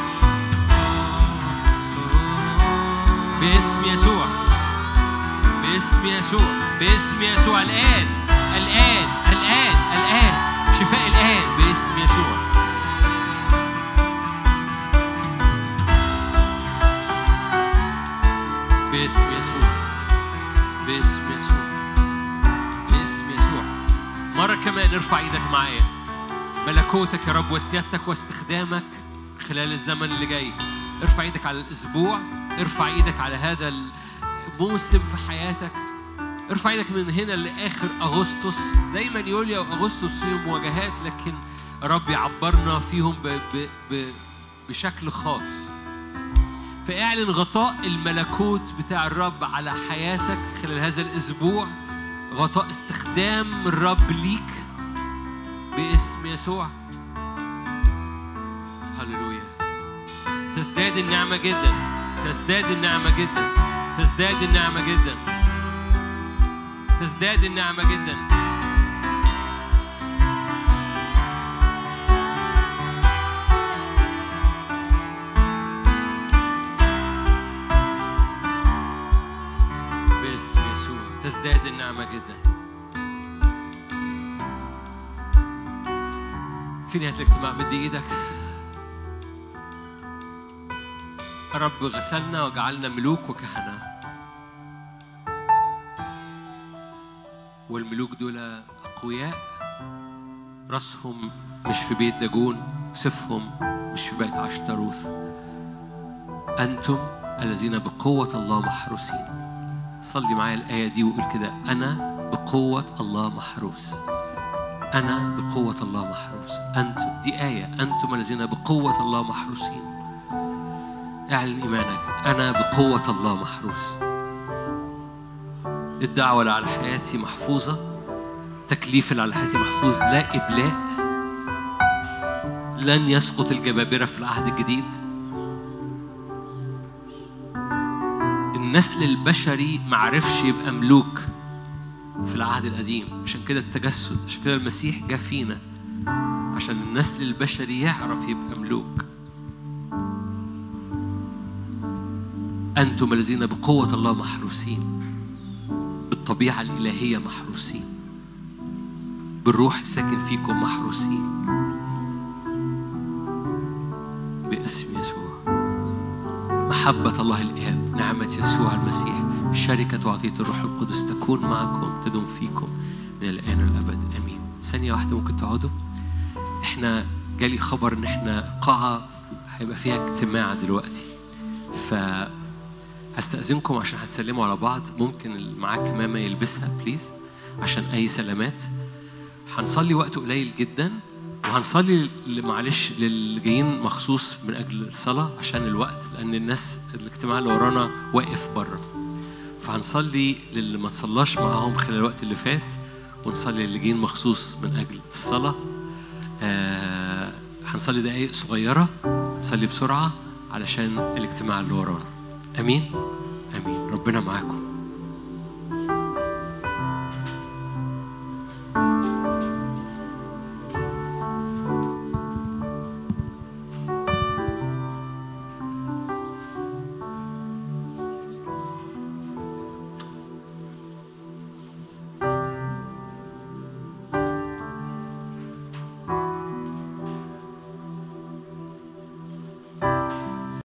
باسم يسوع باسم يسوع باسم يسوع الآن الآن الآن الآن شفاء الآن باسم يسوع باسم يسوع باسم يسوع باسم يسوع مرة كمان ارفع ايدك معايا ملكوتك يا رب وسيادتك واستخدامك خلال الزمن اللي جاي ارفع ايدك على الاسبوع ارفع ايدك على هذا الموسم في حياتك ارفع ايدك من هنا لاخر اغسطس دايما يوليو واغسطس فيهم مواجهات لكن رب يعبرنا فيهم ب ب ب بشكل خاص فاعلن غطاء الملكوت بتاع الرب على حياتك خلال هذا الاسبوع غطاء استخدام الرب ليك باسم يسوع هللويا تزداد النعمة جدا تزداد النعمة جدا تزداد النعمة جدا تزداد النعمة جدا باسم يسوع تزداد النعمة جدا في نهاية الاجتماع مدي ايدك رب غسلنا وجعلنا ملوك وكهنة والملوك دول أقوياء راسهم مش في بيت داجون سيفهم مش في بيت عشتروث أنتم الذين بقوة الله محروسين صلي معايا الآية دي وقول كده أنا بقوة الله محروس أنا بقوة الله محروس أنتم دي آية أنتم الذين بقوة الله محروسين اعلن إيمانك أنا بقوة الله محروس الدعوة اللي على حياتي محفوظة تكليف اللي على حياتي محفوظ لا إبلاء لن يسقط الجبابرة في العهد الجديد النسل البشري معرفش يبقى ملوك في العهد القديم عشان كده التجسد عشان كده المسيح جه فينا عشان النسل البشري يعرف يبقى ملوك أنتم الذين بقوة الله محروسين بالطبيعة الإلهية محروسين بالروح الساكن فيكم محروسين باسم يسوع محبة الله الآب نعمة يسوع المسيح شركة وعطية الروح القدس تكون معكم تدوم فيكم من الآن والأبد آمين ثانية واحدة ممكن تقعدوا احنا جالي خبر ان احنا قاعة هيبقى فيها اجتماع دلوقتي ف هستأذنكم عشان هتسلموا على بعض ممكن اللي معاه كمامة يلبسها بليز عشان أي سلامات هنصلي وقت قليل جدا وهنصلي ل- معلش للي جايين مخصوص من أجل الصلاة عشان الوقت لأن الناس الاجتماع اللي ورانا واقف بره فهنصلي للي ما تصلاش معاهم خلال الوقت اللي فات ونصلي للي جايين مخصوص من أجل الصلاة آه هنصلي دقايق صغيرة نصلي بسرعة علشان الاجتماع اللي ورانا امين امين ربنا معاكم